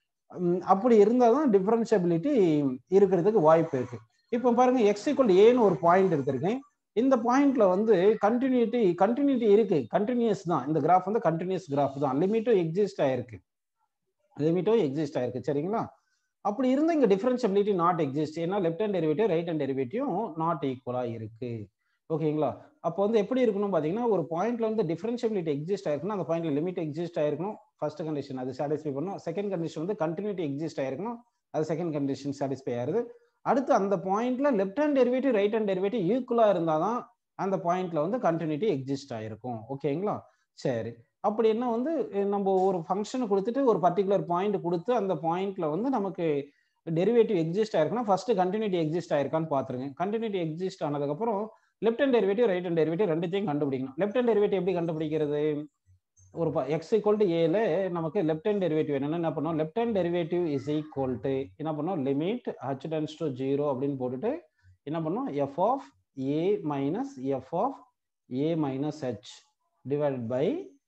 அப்படி இருந்தால் தான் டிஃபரன்ஷியபிலிட்டி இருக்கிறதுக்கு வாய்ப்பு இருக்கு இப்போ பாருங்க எக்ஸ் ஈக்குவல் ஏன்னு ஒரு பாயிண்ட் எடுத்திருக்கேன் இந்த பாயிண்ட்ல வந்து கண்டினியூட்டி கண்டினியூட்டி இருக்கு கண்டினியூஸ் தான் இந்த கிராஃப் வந்து கண்டினியூஸ் கிராஃப் தான் லிமிட்டும் எக்ஸிஸ்ட் ஆயிருக்கு லிமிட்டும் எக்ஸிஸ்ட் ஆயிருக்கு சரிங்களா அப்படி இருந்தால் இங்கே டிஃபரன்ஷியபிலிட்டி நாட் எக்ஸிஸ்ட் ஏன்னா left hand derivative right hand derivative not ஈக்குவலா இருக்கு ஓகேங்களா அப்போ வந்து எப்படி இருக்கணும் பார்த்தீங்கன்னா ஒரு பாயிண்ட்ல வந்து டிஃபரன்ஷியபிலிட்டி எக்ஸிஸ்ட் ஆயிருக்கணும் அந்த பாயிண்ட்ல லிமிட் எக்ஸிஸ்ட் ஆயிருக்கணும் ஃபர்ஸ்ட் கண்டிஷன் அது சாட்டிஸ்ஃபை பண்ணும் செகண்ட் கண்டிஷன் வந்து கண்டினியூட்டி எக்ஸிஸ்ட் ஆயிருக்கணும் அது செகண்ட் கண்டிஷன் சாட்டிஸ்ஃபை ஆயிருது அடுத்து அந்த பாயிண்ட்ல left hand derivative right hand derivative ஈக்குவலா இருந்தாதான் அந்த பாயிண்ட்ல வந்து கண்டினியூட்டி எக்ஸிஸ்ட் ஆயிருக்கும் ஓகேங்களா சரி அப்படின்னா வந்து நம்ம ஒரு ஃபங்க்ஷனை கொடுத்துட்டு ஒரு பர்டிகுலர் பாயிண்ட் கொடுத்து அந்த பாயிண்ட்ல வந்து நமக்கு டெரிவேட்டிவ் எக்ஸிஸ்ட் ஆயிருக்குன்னா ஃபர்ஸ்ட் கண்டினியூட்டி எக்ஸிஸ்ட் ஆயிருக்கான்னு பாத்துருங்க கண்டினியூட்டி எக்ஸிஸ்ட் ஆனதுக்கப்புறம் left hand derivative right hand derivative ரெண்டுத்தையும் கண்டுபிடிக்கணும் லெஃப்ட் ஹேண்ட் டெரிவேட்டிவ் எப்படி கண்டுபிடிக்கிறது ஒரு எக்ஸ் ஈக்குவல் டு ஏல நமக்கு லெஃப்ட் ஹேண்ட் டெரிவேட்டிவ் என்னன்னா என்ன பண்ணோம் left hand derivative is equal to என்ன பண்ணோம் limit H tends to zero அப்படின்னு போட்டுட்டு என்ன பண்ணோம் f of a minus F of a minus h divide by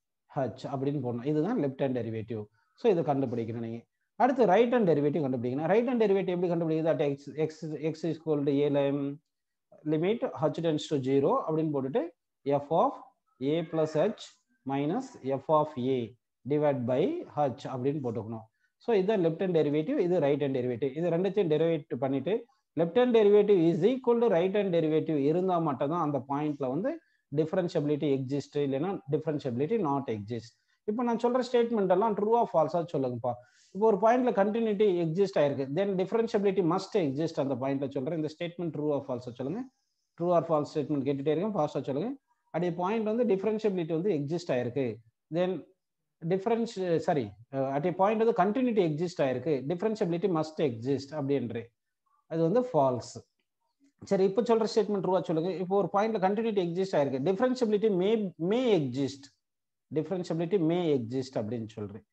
H அப்படின்னு போடணும் இதுதான் லெஃப்ட் ஹேண்ட் டெரிவேட்டிவ் ஸோ இதை கண்டுபிடிக்கணும் நீங்கள் அடுத்து ரைட் ஹேண்ட் டெரிவேட்டிவ் கண்டுபிடிக்கணும் ரைட் ஹேண்ட் டெரிவேட்டிவ் எப்படி கண்டுபிடிக்குது at x x x equal to ஏல limit H tends to zero அப்படின்னு போட்டுட்டு f of a plus H minus F of a divide by H அப்படின்னு போட்டுக்கணும் ஸோ இதுதான் லெஃப்ட் ஹேண்ட் டெரிவேட்டிவ் இது ரைட் ஹேண்ட் டெரிவேட்டிவ் இது ரெண்டுத்தையும் டெரிவேட்டிவ் பண்ணிட்டு left hand derivative is equal to right hand derivative இருந்தால் மட்டும் தான் அந்த பாயிண்ட்ல வந்து டிஃபரன்ஷியபிலிட்டி எக்ஸிஸ்ட் இல்லைன்னா டிஃபரன்ஷியபிலிட்டி நாட் எக்ஸிஸ்ட் இப்போ நான் சொல்ற ஸ்டேட்மெண்ட் எல்லாம் ட்ரூ ஆஃப் ஃபால்ஸா சொல்லுங்கப்பா இப்போ ஒரு பாயிண்ட்ல கண்டினியூட்டி எக்ஸிஸ்ட் ஆயிருக்கு தென் டிஃபரன்ஷியபிலிட்டி மஸ்ட் எக்ஸிஸ்ட் அந்த பாயிண்ட்ல சொல்றேன் இந்த ஸ்டேட்மெண்ட் ட்ரூ ஆஃப் ஃபால்ஸா சொல்லுங்க ட்ரூ ஆர் ஃபால்ஸ் ஸ்டேட்மெண்ட் கேட்டுட்டே இருக்கேன் ஃபாஸ்டா சொல்லுங்க அப்படியே பாயிண்ட் வந்து டிஃபரன்ஷியபிலிட்டி வந்து எக்ஸிஸ்ட் ஆயிருக்கு then difference sorry at a point வந்து கண்டினியூட்டி எக்ஸிஸ்ட் ஆயிருக்கு டிஃபரன்ஷியபிலிட்டி மஸ்ட் எக்ஸிஸ்ட் அப்படின்ற அது வந்து ஃபால்ஸ் சரி இப்போ சொல்ற ஸ்டேட்மெண்ட் ட்ரூவா சொல்லுங்க இப்போ ஒரு பாயிண்ட்ல கண்டினியூட்டி எக்ஸிஸ்ட் ஆயிருக்கு differentiability may may exist differentiability may exist அப்படின்னு சொல்றேன்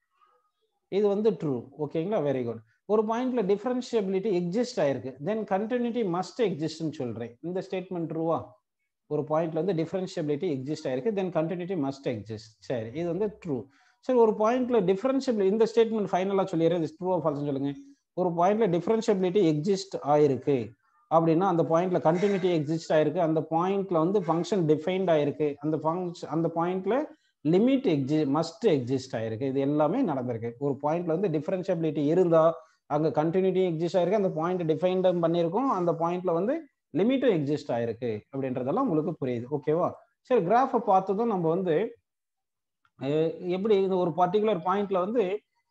இது வந்து ட்ரூ ஓகேங்களா வெரி குட் ஒரு பாயிண்ட்ல டிஃபரன்ஷியபிலிட்டி எக்ஸிஸ்ட் ஆயிருக்கு தென் கண்டினியூட்டி மஸ்ட் எக்ஸிஸ்ட்னு சொல்றேன் இந்த ஸ்டேட்மெண்ட் ட்ரூவா ஒரு பாயிண்ட்ல வந்து டிஃபரன்ஷியபிலிட்டி எக்ஸிஸ்ட் ஆயிருக்கு தென் கண்டினியூட்டி மஸ்ட் எக்ஸிஸ்ட் சரி இது வந்து ட்ரூ சரி ஒரு பாயிண்ட்ல டிஃபரன்ஷியபிலிட்டி இந்த ஸ்டேட்மெண்ட் ஃபைனலா சொல்லிடுறேன் ட்ரூ ஃபால்ஸ் சொல்லுங்க ஒரு பாயிண்ட்ல டிஃபரன்ஷியபிலிட்டி எக்ஸிஸ்ட் ஆயிருக்கு அப்படின்னா அந்த பாயிண்ட்ல கண்டினியூட்டி எக்ஸிஸ்ட் ஆயிருக்கு அந்த பாயிண்ட்ல வந்து ஃபங்க்ஷன் டிஃபைன்ட் ஆயிருக்கு அந்த ஃபங்க்ஷன் அந்த பாயிண்ட்ல லிமிட் எக்ஸி மஸ்ட் எக்ஸிஸ்ட் ஆயிருக்கு இது எல்லாமே நடந்திருக்கு ஒரு பாயிண்ட்ல வந்து டிஃபரன்ஷியபிலிட்டி இருந்தா அங்க கண்டினியூட்டி எக்ஸிஸ்ட் ஆயிருக்கு அந்த பாயிண்ட் டிஃபைன்டும் பண்ணியிருக்கோம் அந்த பாயிண்ட்ல வந்து லிமிட்டும் எக்ஸிஸ்ட் ஆயிருக்கு அப்படின்றதெல்லாம் உங்களுக்கு புரியுது ஓகேவா சரி கிராஃபை பார்த்ததும் நம்ம வந்து எப்படி இந்த ஒரு பர்டிகுலர் பாயிண்ட்ல வந்து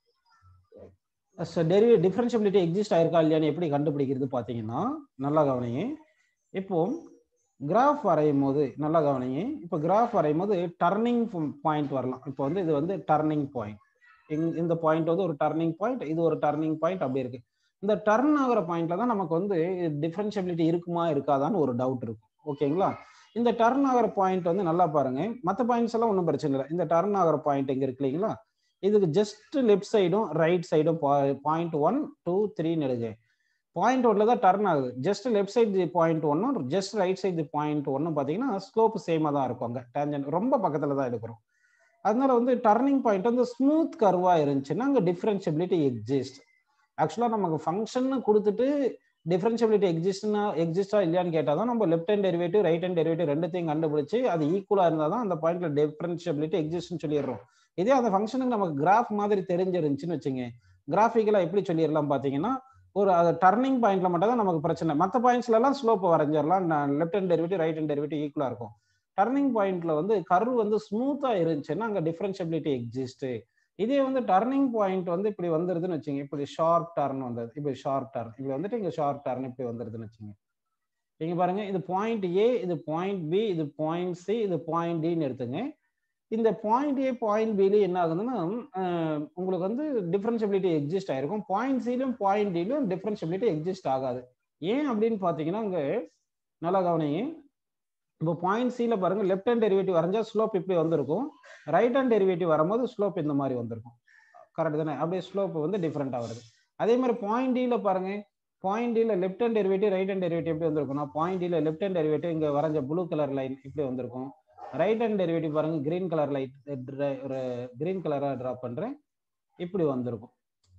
டெரிவே டிஃபரன்ஷியபிலிட்டி எக்ஸிஸ்ட் ஆயிருக்கா இல்லையான்னு எப்படி கண்டுபிடிக்கிறது பார்த்தீங்கன்னா நல்லா கவனிங்க இப்போ கிராஃப் வரையும் போது நல்லா கவனிங்க இப்போ கிராஃப் வரையும் போது டர்னிங் பாயிண்ட் வரலாம் இப்போ வந்து இது வந்து டர்னிங் பாயிண்ட் இந்த பாயிண்ட் வந்து ஒரு டர்னிங் பாயிண்ட் இது ஒரு டர்னிங் பாயிண்ட் அப்படி இருக்கு இந்த டர்ன் ஆகிற பாயிண்ட்ல தான் நமக்கு வந்து டிஃபரன்ஷியபிலிட்டி இருக்குமா இருக்காதான்னு ஒரு டவுட் இருக்கும் ஓகேங்களா இந்த டர்ன் ஆகிற பாயிண்ட் வந்து நல்லா பாருங்க மற்ற பாயிண்ட்ஸ் எல்லாம் ஒன்றும் பிரச்சனை இல்லை இந்த டர்ன் ஆகிற பாயிண்ட் எங்க இருக்கு இல்லைங்களா இதுக்கு ஜஸ்ட் லெஃப்ட் சைடும் ரைட் சைடும் பாயிண்ட் ஒன் டூ த்ரீன்னு எடுங்க பாயிண்ட் ஒன்ல தான் டர்ன் ஆகுது ஜஸ்ட் லெஃப்ட் சைடு பாயிண்ட் ஒன்னும் ஜஸ்ட் ரைட் சைடு பாயிண்ட் ஒன்னும் பார்த்தீங்கன்னா ஸ்லோப் சேமாக தான் இருக்கும் அங்கே டேஞ்சன் ரொம்ப பக்கத்தில் தான் எடுக்கிறோம் அதனால வந்து டர்னிங் பாயிண்ட் வந்து ஸ்மூத் கர்வா இருந்துச்சுன்னா அங்கே டிஃபரன்ஷியபிலிட்டி எக்ஸிஸ்ட் ஆக்சுவலாக நமக்கு ஃபங்க்ஷன் கொடுத்துட்டு டிஃபரன்ஷியபிலிட்டி எக்ஸிஸ்ட்னா எக்ஸிஸ்டா இல்லையான்னு கேட்டால் தான் நம்ம left hand derivative right hand derivative ரெண்டுத்தையும் கண்டுபிடிச்சு அது ஈக்குவலாக இருந்தால் தான் அந்த பாயிண்ட்ல டிஃபரன்ஷியபிலிட்டி எக்ஸிஸ்ட்னு சொல்லிடுறோம் இதே அந்த ஃபங்க்ஷனுக்கு நமக்கு கிராஃப் மாதிரி தெரிஞ்சிருந்துச்சுன்னு வச்சுங்க கிராஃபிக்கலாக எப்படி சொல்லிடலாம் பார்த்தீங்கன்னா ஒரு அது டர்னிங் பாயிண்ட்ல மட்டும் தான் நமக்கு பிரச்சனை மற்ற பாயிண்ட்ஸ்ல எல்லாம் ஸ்லோப் வரைஞ்சிடலாம் left hand derivative right hand derivative ஈக்குவலா இருக்கும் டர்னிங் பாயிண்ட்ல வந்து கர்வ் வந்து ஸ்மூத்தா இருந்துச்சுன்னா அங்க டிஃபரன்ஷியபிலிட்டி எக்ஸிஸ்ட் இதே வந்து டர்னிங் பாயிண்ட் வந்து இப்படி வந்துருதுன்னு வச்சுங்க இப்படி ஷார்ப் டர்ன் வந்தது இப்படி ஷார்ப் டர்ன் இப்படி வந்துட்டு இங்க ஷார்ப் டர்ன் இப்படி வந்துருதுன்னு வச்சுங்க இங்க பாருங்க இது பாயிண்ட் ஏ இது பாயிண்ட் பி இது பாயிண்ட் சி இது பாயிண்ட் டின்னு எடுத்துங்க இந்த பாயிண்ட் ஏ பாயிண்ட் பில என்ன ஆகுதுன்னா உங்களுக்கு வந்து டிஃபரன்ஷியபிலிட்டி எக்ஸிஸ்ட் ஆயிருக்கும் பாயிண்ட் சிலும் பாயிண்ட் டிலும் டிஃபரன்ஷியபிலிட்டி எக்ஸிஸ்ட் ஆகாது ஏன் அப்படின்னு பார்த்தீங்கன்னா அங்கே நல்லா கவனிங்க இப்போ பாயிண்ட் சில பாருங்க லெஃப்ட் ஹேண்ட் டெரிவேட்டிவ் வரைஞ்சா ஸ்லோப் இப்படி வந்திருக்கும் ரைட் ஹேண்ட் டெரிவேட்டிவ் வரும்போது ஸ்லோப் இந்த மாதிரி வந்திருக்கும் கரெக்ட் தானே அப்படியே ஸ்லோப் வந்து டிஃப்ரெண்டாக வருது அதே மாதிரி பாயிண்ட் டில பாருங்க பாயிண்ட் டில left hand derivative right hand derivative எப்படி வந்திருக்கும்னா பாயிண்ட் டில லெஃப்ட் ஹேண்ட் டெரிவேட்டிவ் இங்கே வரைஞ்ச ப்ளூ கலர் லைன் இப்படி வந்திருக்கும் ரைட் ஹேண்ட் டெரிவேட்டிவ் பாருங்க கிரீன் கலர் லைட் ஒரு கிரீன் கலராக ட்ரா பண்ணுறேன் இப்படி வந்திருக்கும்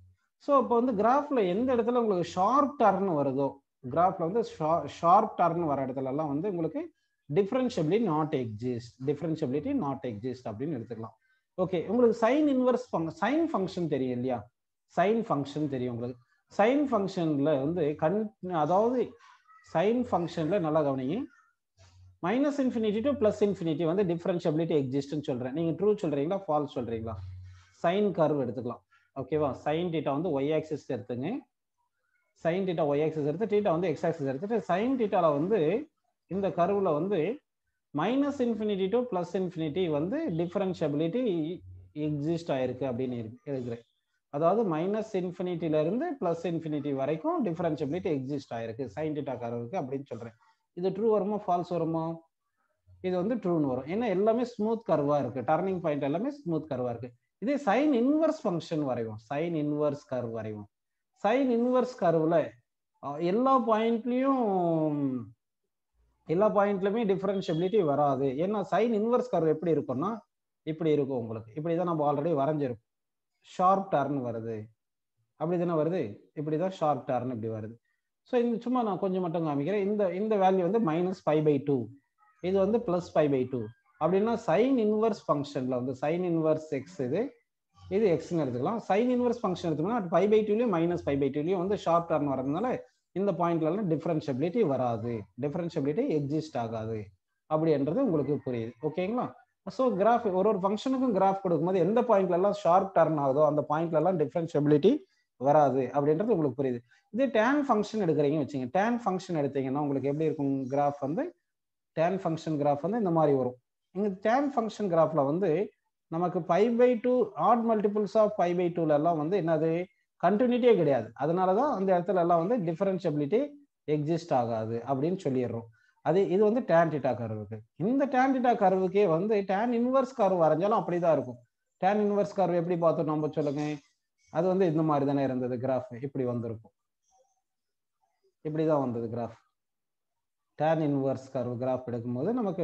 ஸோ இப்போ வந்து கிராஃப்ல எந்த இடத்துல உங்களுக்கு ஷார்ப் டர்ன் வருதோ கிராஃப்ல வந்து ஷார்ப் டர்ன் வர இடத்துல எல்லாம் வந்து உங்களுக்கு differentiability not exist differentiability not exist அப்படின்னு எடுத்துக்கலாம் ஓகே உங்களுக்கு சைன் இன்வர்ஸ் சைன் ஃபங்க்ஷன் தெரியும் இல்லையா சைன் ஃபங்க்ஷன் தெரியும் உங்களுக்கு சைன் ஃபங்க்ஷன்ல வந்து கன் அதாவது சைன் ஃபங்க்ஷன்ல நல்லா கவனிங்க minus infinity to plus infinity வந்து டிஃபரன்ஷியபிலிட்டி எக்ஸிஸ்ட்னு சொல்றேன் நீங்க ட்ரூ சொல்றீங்களா ஃபால்ஸ் சொல்றீங்களா சைன் கர்வ் எடுத்துக்கலாம் ஓகேவா சைன் டீட்டா வந்து ஒய் ஆக்சிஸ் எடுத்துங்க சைன் டீட்டா ஒய் ஆக்சிஸ் எடுத்து டீட்டா வந்து எக்ஸ் ஆக்சிஸ் எடுத்துட்டு சைன் டீட்டால வந்து இந்த கர்வ்ல வந்து minus infinity to plus infinity வந்து டிஃபரன்ஷியபிலிட்டி எக்ஸிஸ்ட் ஆயிருக்கு அப்படின்னு இருக்கிறேன் அதாவது மைனஸ் இன்ஃபினிட்டில இருந்து பிளஸ் இன்ஃபினிட்டி வரைக்கும் டிஃபரன்ஷியபிலிட்டி எக்ஸிஸ்ட் ஆயிருக்கு சைன் டீட்டா கர்வுக்கு அப்படின்னு சொல்றேன் இது ட்ரூ வருமா ஃபால்ஸ் வருமா இது வந்து ட்ரூன்னு வரும் ஏன்னா எல்லாமே ஸ்மூத் கர்வா இருக்கு டர்னிங் பாயிண்ட் எல்லாமே ஸ்மூத் கர்வா இருக்கு இதே சைன் இன்வர்ஸ் ஃபங்க்ஷன் வரைவோம் சைன் இன்வர்ஸ் கர்வ் வரைவோம் சைன் இன்வர்ஸ் கர்வ்ல எல்லா பாயிண்ட்லயும் எல்லா பாயிண்ட்லயுமே டிஃபரன்ஷியபிலிட்டி வராது ஏன்னா சைன் இன்வர்ஸ் கர்வ் எப்படி இருக்கும்னா இப்படி இருக்கும் உங்களுக்கு இப்படிதான் நம்ம ஆல்ரெடி வரைஞ்சிருக்கோம் ஷார்ப் டர்ன் வருது அப்படி தானே வருது இப்படிதான் ஷார்ப் டர்ன் இப்படி வருது ஸோ இந்த சும்மா நான் கொஞ்சம் மட்டும் காமிக்கிறேன் இந்த இந்த வேல்யூ வந்து மைனஸ் ஃபைவ் பை டூ இது வந்து பிளஸ் ஃபைவ் பை டூ அப்படின்னா சைன் இன்வர்ஸ் ஃபங்க்ஷன்ல வந்து சைன் இன்வர்ஸ் எக்ஸ் இது இது எக்ஸ்னு எடுத்துக்கலாம் சைன் இன்வர்ஸ் ஃபங்க்ஷன் எடுத்தோம்னா ஃபைவ் பை டூலையும் மைனஸ் ஃபைவ் பை டூலையும் வந்து ஷார்ப் டர்ன் வரதுனால இந்த பாயிண்ட்லலாம் டிஃபரன்ஷியபிலிட்டி வராது டிஃபரன்ஷியபிலிட்டி எக்ஸிஸ்ட் ஆகாது அப்படின்றது உங்களுக்கு புரியுது ஓகேங்களா ஸோ கிராஃப் ஒரு ஒரு ஃபங்க்ஷனுக்கும் கிராஃப் கொடுக்கும்போது எந்த பாயிண்ட்ல எல்லாம் ஷார்ப் டர்ன் ஆகுதோ அந்த பாயிண்ட்ல எல்லாம் டிஃபரன்ஷியபிலிட்டி வராது அப்படின்றது உங்களுக்கு புரியுது இதே டேன் ஃபங்க்ஷன் எடுக்கிறீங்க வச்சுங்க டேன் ஃபங்க்ஷன் எடுத்தீங்கன்னா உங்களுக்கு எப்படி இருக்கும் கிராஃப் வந்து டேன் ஃபங்க்ஷன் கிராஃப் வந்து இந்த மாதிரி வரும் இங்க டேன் ஃபங்க்ஷன் கிராஃப்ல வந்து நமக்கு five by two odd multiples of five by டூல எல்லாம் வந்து என்னது கண்டினியூட்டியே கிடையாது அதனாலதான் அந்த இடத்துல எல்லாம் வந்து டிஃபரன்ஷியபிலிட்டி எக்ஸிஸ்ட் ஆகாது அப்படின்னு சொல்லிடுறோம் அது இது வந்து டேன் டிட்டா கர்வுக்கு இந்த டேன் டிட்டா கர்வுக்கே வந்து டேன் இன்வர்ஸ் கர்வ் வரைஞ்சாலும் அப்படிதான் இருக்கும் டேன் இன்வர்ஸ் கர்வ் எப்படி பார்த்தோம் நம்ம சொல்லுங்க அது வந்து இந்த மாதிரி தானே இருந்தது கிராஃப் இப்படி வந்திருக்கும் இப்படிதான் வந்தது graph tan inverse curve graph எடுக்கும்போது நமக்கு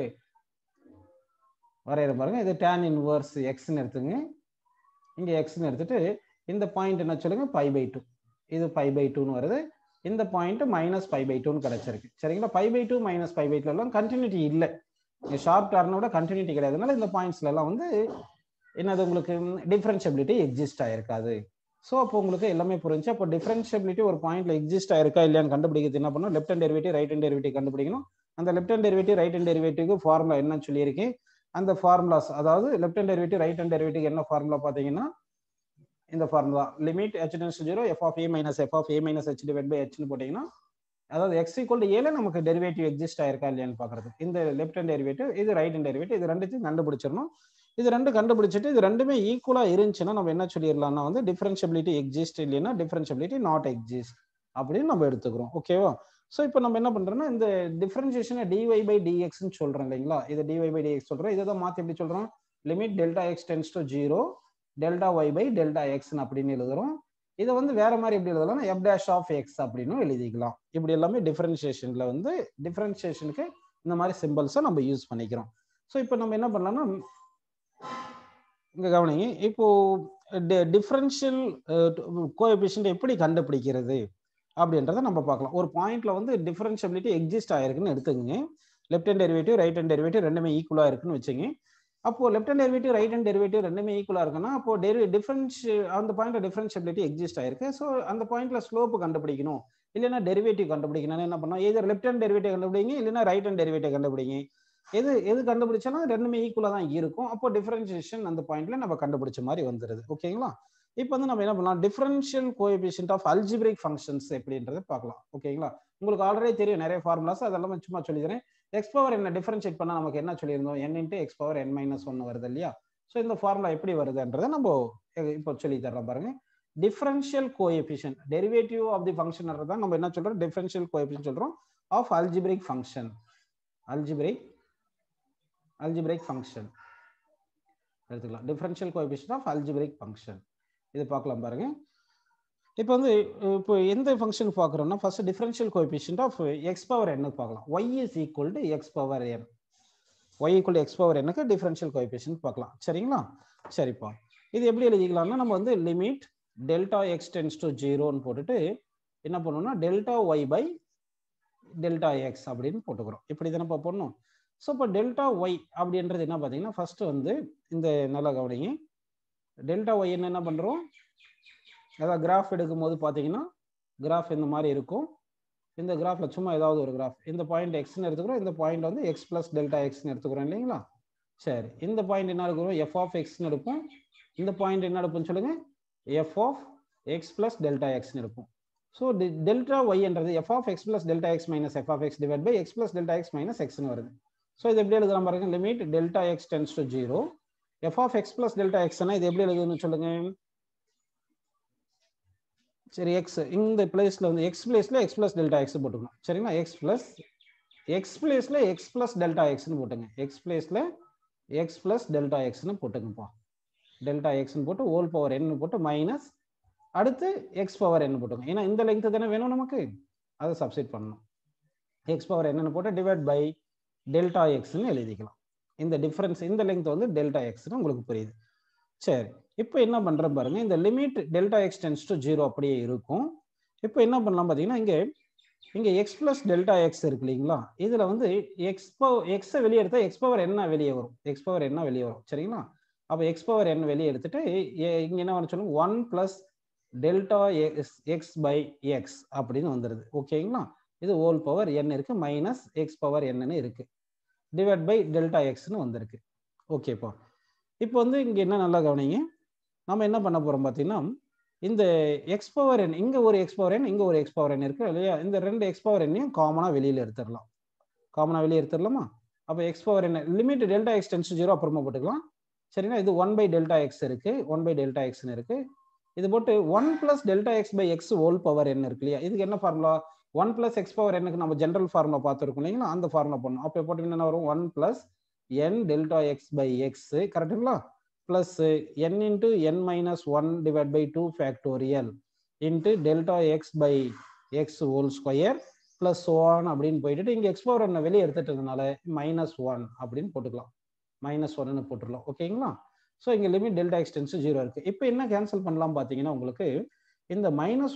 வரைகிற பாருங்க இது டேன் இன்வர்ஸ் எக்ஸ்ன்னு எடுத்துங்க இங்க எக்ஸ்ன்னு எடுத்துட்டு இந்த பாயிண்ட் என்ன சொல்லுங்க பை பை டூ இது பை பை டூன்னு வருது இந்த பாயிண்ட் மைனஸ் ஃபைவ் பை டூன்னு கிடைச்சிருக்கு சரிங்களா five by two minus five by two எல்லாம் கண்டினியூட்டி இல்லை ஷார்ப் டர்னோட கண்டினியூட்டி கிடையாதுனால இந்த பாயிண்ட்ஸ்ல எல்லாம் வந்து என்னது உங்களுக்கு டிஃபரன்ஷியபிலிட்டி எக்ஸிஸ்ட் ஆயிருக்காது ஸோ அப்போ உங்களுக்கு எல்லாமே புரிஞ்சு அப்போ டிஃபரன்ஷியபிலிட்டி ஒரு பாயிண்ட்ல எக்ஸிஸ்ட் ஆயிருக்கா இல்லையான்னு கண்டுபிடிக்கிறது என்ன பண்ணணும் left hand derivative right hand derivative கண்டுபிடிக்கணும் அந்த left hand derivative right hand டெரிவேட்டிவ்க்கு ஃபார்முலா என்னன்னு சொல்லியிருக்கேன் அந்த ஃபார்முலாஸ் அதாவது left hand derivative right hand derivative என்ன ஃபார்முலா பார்த்தீங்கன்னா இந்த formula limit H tends zero f of a minus F of a minus h divide by ஹெச்னு போட்டிங்கன்னா அதாவது எக்ஸ் ஈக்குவல் டு ஏல நமக்கு டெரிவேட்டிவ் எக்ஸிஸ்ட் ஆயிருக்கா இல்லையான்னு பார்க்கறது இந்த லெஃப்ட் ஹேண்ட் டெரிவேட்டிவ் இது ரைட் ஹேண்ட் டெரிவேட்டிவ் இது ரெண்டுத்தையும் கண்டுபிடிச்சிடணும் இது ரெண்டு கண்டுபிடிச்சிட்டு இது ரெண்டுமே ஈக்குவலா இருந்துச்சுன்னா நம்ம என்ன சொல்லிடலாம்னா வந்து டிஃபரன்ஷியபிலிட்டி எக்ஸிஸ்ட் இல்லைன்னா டிஃபரன்ஷியபிலிட்டி நாட் எக்ஸிஸ்ட் அப்படின்னு நம்ம எடுத்துக்கிறோம் ஓகேவா ஸோ இப்போ நம்ம என்ன பண்றோம்னா இந்த டிஃபரன்சியேஷனை டிஒய் பை டிஎக்ஸ்னு சொல்றோம் இல்லைங்களா இதை டிஒய் பை டிஎக்ஸ் சொல்றோம் இதை தான் மாற்றி எப்படி சொல்றோம் limit delta X tends to zero delta Y by delta எக்ஸ்னு அப்படின்னு எழுதுறோம் இதை வந்து வேற மாதிரி எப்படி எழுதலாம் எஃப் டேஷ் ஆஃப் எக்ஸ் அப்படின்னு எழுதிக்கலாம் இப்படி எல்லாமே டிஃபரன்சியேஷன்ல வந்து டிஃபரன்சியேஷனுக்கு இந்த மாதிரி சிம்பிள்ஸை நம்ம யூஸ் பண்ணிக்கிறோம் ஸோ இப்போ நம்ம என்ன பண்ணலாம்னா இங்க கவனிங்க இப்போ டிஃபரன்ஷியல் கோஎபிஷியன்ட் எப்படி கண்டுபிடிக்கிறது அப்படின்றத நம்ம பார்க்கலாம் ஒரு பாயிண்ட்ல வந்து டிஃபரன்ஷியபிலிட்டி எக்ஸிஸ்ட் ஆயிருக்குன்னு எடுத்துக்கங்க left hand derivative right hand derivative ரெண்டுமே ஈக்குவலா இருக்குன்னு வச்சுங்க அப்போ left hand derivative right hand derivative ரெண்டுமே ஈக்குவலா இருக்குன்னா அப்போ டெரி டிஃபரன்ஸ் அந்த பாயிண்ட்ல டிஃபரன்ஷியபிலிட்டி எக்ஸிஸ்ட் ஆயிருக்கு ஸோ அந்த பாயிண்ட்ல ஸ்லோப் கண்டுபிடிக்கணும் இல்லைன்னா டெரிவேட்டிவ் கண்டுபிடிக்கணும் என்ன பண்ணோம் எது லெஃப்ட் ஹேண்ட் டெரிவேட்டிவ் கண்டுபிடிங்க இல்லைன்னா ரைட் ஹேண்ட் டெரிவேட்டிவ் கண்டுபிடிங்க எது எது கண்டுபிடிச்சாலும் ரெண்டுமே ஈக்குவலா தான் இருக்கும் அப்போ டிஃபரன்சியேஷன் அந்த பாயிண்ட்ல நம்ம கண்டுபிடிச்ச மாதிரி வந்துருது ஓகேங்களா இப்போ வந்து நம்ம என்ன பண்ணலாம் differential coefficient of algebraic functions எப்படின்றத பார்க்கலாம் ஓகேங்களா உங்களுக்கு ஆல்ரெடி தெரியும் நிறைய ஃபார்முலாஸ் அதெல்லாம் சும்மா சொல்லிக்கிறேன் எக்ஸ் பவர் என்ன டிஃபரன்ஷியேட் பண்ணா நமக்கு என்ன சொல்லியிருந்தோம் n into x power n minus one வருது இல்லையா ஸோ இந்த ஃபார்முலா எப்படி வருதுன்றதை நம்ம இப்போ சொல்லி தர்றோம் பாருங்க differential coefficient derivative of the function தான் நம்ம என்ன சொல்றோம் டிஃபரன்ஷியல் கோஎபிஷியன்ட் சொல்றோம் of algebraic function algebraic algebraic function எடுத்துக்கலாம் differential coefficient of algebraic function இது பார்க்கலாம் பாருங்க இப்போ வந்து இப்போ எந்த ஃபங்க்ஷன் பார்க்குறோம்னா first differential coefficient of x power என்ன பார்க்கலாம் y is equal to x power n y equal x power என்னக்கு டிஃபரன்ஷியல் கோஎபிஷியன்ட் பார்க்கலாம் சரிங்களா சரிப்பா இது எப்படி எழுதிக்கலாம்னா நம்ம வந்து limit delta X tends to ஜீரோன்னு போட்டுட்டு என்ன பண்ணணும்னா delta Y by delta X அப்படின்னு போட்டுக்கிறோம் இப்படி தானே போடணும் ஸோ இப்போ டெல்டா ஒய் அப்படின்றது என்ன பார்த்தீங்கன்னா ஃபர்ஸ்ட் வந்து இந்த நல்லா கவனிங்க டெல்டா ஒய் என்ன பண்ணுறோம் அதாவது கிராஃப் எடுக்கும் போது பார்த்தீங்கன்னா கிராஃப் இந்த மாதிரி இருக்கும் இந்த கிராஃப்ல சும்மா ஏதாவது ஒரு கிராஃப் இந்த பாயிண்ட் எக்ஸ்னு எடுத்துக்கிறோம் இந்த பாயிண்ட் வந்து எக்ஸ் பிளஸ் டெல்டா எக்ஸ்னு எடுத்துக்கிறோம் இல்லைங்களா சரி இந்த பாயிண்ட் என்ன எடுக்கிறோம் எஃப் ஆஃப் எக்ஸ்னு எடுப்போம் இந்த பாயிண்ட் என்ன எடுப்போம்னு சொல்லுங்க F of X plus delta எக்ஸ்னு எடுப்போம் ஸோ டெல்டா ஒய்ன்றது f of X plus delta X minus F of X divide by x plus delta X minus எக்ஸ்னு வருது ஸோ இது எப்படி எழுதலாம் பாருங்க limit delta X tends to zero f of X plus delta எக்ஸ்னா இது எப்படி எழுதுன்னு சொல்லுங்க சரி எக்ஸ் இந்த பிளேஸ்ல வந்து எக்ஸ் பிளேஸ்ல எக்ஸ் பிளஸ் டெல்டா எக்ஸ் போட்டுக்கணும் சரிங்களா எக்ஸ் பிளஸ் எக்ஸ் பிளேஸ்ல எக்ஸ் பிளஸ் டெல்டா எக்ஸ்னு போட்டுங்க எக்ஸ் பிளேஸ்ல எக்ஸ் பிளஸ் டெல்டா எக்ஸ்னு போட்டுங்கப்பா டெல்டா எக்ஸ்னு போட்டு ஓல் பவர் என் போட்டு மைனஸ் அடுத்து எக்ஸ் பவர் என்ன போட்டுங்க ஏன்னா இந்த லெங்க் தானே வேணும் நமக்கு அதை சப்ஸ்டிட் பண்ணணும் எக்ஸ் பவர் என்னன்னு போட்டு டிவைட் பை டெல்டா எக்ஸ்னு எழுதிக்கலாம் இந்த டிஃபரன்ஸ் இந்த லெங்க் வந்து டெல்டா எக்ஸ்னு உங்களுக்கு புரியுது சரி இப்போ என்ன பண்ணுறேன் பாருங்க இந்த limit delta X tends to zero அப்படியே இருக்கும் இப்போ என்ன பண்ணலாம் பார்த்தீங்கன்னா இங்கே இங்கே எக்ஸ் பிளஸ் டெல்டா எக்ஸ் இருக்கு இல்லைங்களா இதில் வந்து எக்ஸ் பவர் எக்ஸை வெளியே எடுத்தால் எக்ஸ் பவர் என்ன வெளியே வரும் எக்ஸ் பவர் என்ன வெளியே வரும் சரிங்களா அப்போ எக்ஸ் பவர் என்ன வெளியே எடுத்துட்டு இங்கே என்ன வர சொல்லுங்க one plus delta x x by x அப்படின்னு வந்துடுது ஓகேங்களா இது ஓல் பவர் என் இருக்கு மைனஸ் எக்ஸ் பவர் என்னன்னு இருக்கு டிவைட் பை டெல்டா எக்ஸ்னு வந்திருக்கு ஓகேப்பா இப்போ வந்து இங்கே என்ன நல்லா கவனிங்க நம்ம என்ன பண்ண போறோம் பார்த்தீங்கன்னா இந்த எக்ஸ் பவர் என் இங்கே ஒரு எக்ஸ் பவர் என் இங்கே ஒரு எக்ஸ் பவர் என் இருக்கு இல்லையா இந்த ரெண்டு எக்ஸ் பவர் எண்ணையும் காமனாக வெளியில் எடுத்துடலாம் காமனாக வெளியே எடுத்துடலாமா அப்போ எக்ஸ் பவர் என்ன limit delta X tends zero அப்புறமா போட்டுக்கலாம் சரிங்களா இது ஒன் பை டெல்டா எக்ஸ் இருக்கு ஒன் பை டெல்டா எக்ஸ்னு இருக்கு இது போட்டு one plus delta x by x whole power என்ன இருக்கு இல்லையா இதுக்கு என்ன formula one plus x power என்னக்கு நம்ம ஜென்ரல் ஃபார்முலா பார்த்துருக்கோம் இல்லைங்களா அந்த ஃபார்முலா பண்ணணும் அப்போ போட்டு என்ன வரும் one plus n delta x by x கரெக்டுங்களா plus n into n minus one divide by two factorial into delta x by x whole square plus one அப்படின்னு போயிட்டு இங்கே எக்ஸ் பவர் ஒன்னை வெளியே எடுத்துட்டதுனால மைனஸ் ஒன் அப்படின்னு போட்டுக்கலாம் மைனஸ் ஒன்னு போட்டுடலாம் ஓகேங்களா ஸோ இங்கே லிமிட் டெல்டா எக்ஸ்டென்ஸ் ஜீரோ இருக்கு இப்போ என்ன கேன்சல் பண்ணலாம் பார்த்தீங்கன்னா உங்களுக்கு இந்த மைனஸ் ஒன்னும்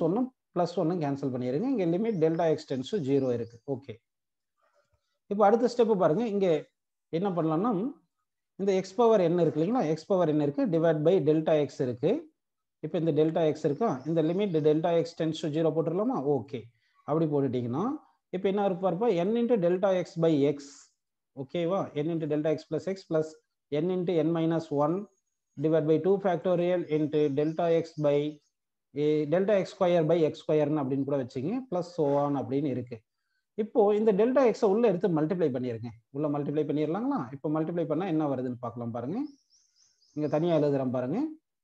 ப்ளஸ் ஒன்னு கேன்சல் பண்ணிடுங்க இங்கே limit delta X tends to zero இருக்கு ஓகே இப்போ அடுத்த ஸ்டெப்பு பாருங்க இங்கே என்ன பண்ணலாம்னா இந்த எக்ஸ் பவர் என்ன இருக்கு இல்லைங்களா எக்ஸ் பவர் என்ன இருக்கு டிவைட் பை டெல்டா எக்ஸ் இருக்கு இப்போ இந்த டெல்டா எக்ஸ் இருக்கா இந்த limit delta X tends to zero போட்டுடலாமா ஓகே அப்படி போட்டுட்டீங்கன்னா இப்போ என்ன இருப்பாருப்பா n into delta x by x ஓகேவா n into delta x plus x plus n into n minus one divide by two factorial into delta x by delta x square by x ஸ்கொயர்னு அப்படின்னு கூட வச்சுங்க plus ஓவான் அப்படின்னு இருக்கு இப்போ இந்த delta எக்ஸை உள்ள எடுத்து மல்டிப்ளை பண்ணிருங்க உள்ள மல்டிப்ளை பண்ணிடலாங்களா இப்போ மல்டிப்ளை பண்ணா என்ன வருதுன்னு பார்க்கலாம் பாருங்க இங்க தனியா எழுதுறேன் பாருங்க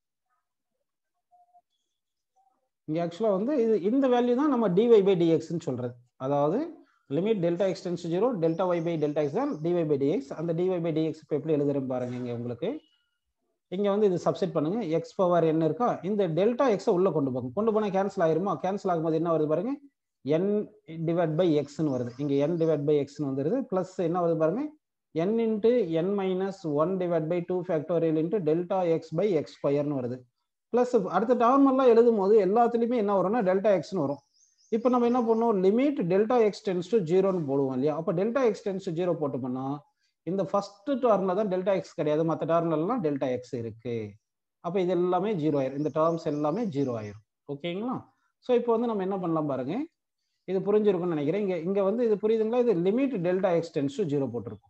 இங்க ஆக்சுவலா வந்து இது இந்த வேல்யூ தான் நம்ம டிஒய் பை டிஎக்ஸ்னு சொல்றது அதாவது limit delta X tends zero delta Y by delta X தான் டிஒய் பை டிஎக்ஸ் அந்த டிஒய் பை டிஎக்ஸ் இப்போ எப்படி எழுதுறேன் பாருங்க இங்க உங்களுக்கு இங்க வந்து இது சப்செட் பண்ணுங்க எக்ஸ் பவர் என்ன இருக்கா இந்த டெல்டா எக்ஸை உள்ள கொண்டு போங்க கொண்டு போனா கேன்சல் ஆயிருமா கேன்சல் ஆகும்போது என்ன வருது பாருங்க என் டிவைட் பை எக்ஸ்னு வருது இங்க என் டிவைட் பை எக்ஸ்னு வந்துருது பிளஸ் என்ன வருது பாருங்க n into n minus one divide by two factorial into delta x by x ஸ்கொயர்னு வருது பிளஸ் அடுத்த டேர்ம் எல்லாம் எழுதும் போது எல்லாத்துலயுமே என்ன வரும்னா டெல்டா எக்ஸ்னு வரும் இப்போ நம்ம என்ன பண்ணுவோம் limit delta X tends to ஜீரோன்னு போடுவோம் இல்லையா அப்போ delta X tends to zero போட்டோம்னா இந்த ஃபர்ஸ்ட் டேர்ம்ல தான் டெல்டா எக்ஸ் கிடையாது மற்ற டேர்ம்ல எல்லாம் டெல்டா எக்ஸ் இருக்கு அப்போ இது எல்லாமே ஜீரோ ஆயிரும் இந்த டேர்ம்ஸ் எல்லாமே ஜீரோ ஆயிரும் ஓகேங்களா ஸோ இப்போ வந்து நம்ம என்ன பண்ணலாம் பாருங்க இது புரிஞ்சிருக்கும்னு நினைக்கிறேன் இங்க இங்க வந்து இது புரியுதுங்களா இது limit delta X tends to zero போட்டிருக்கும்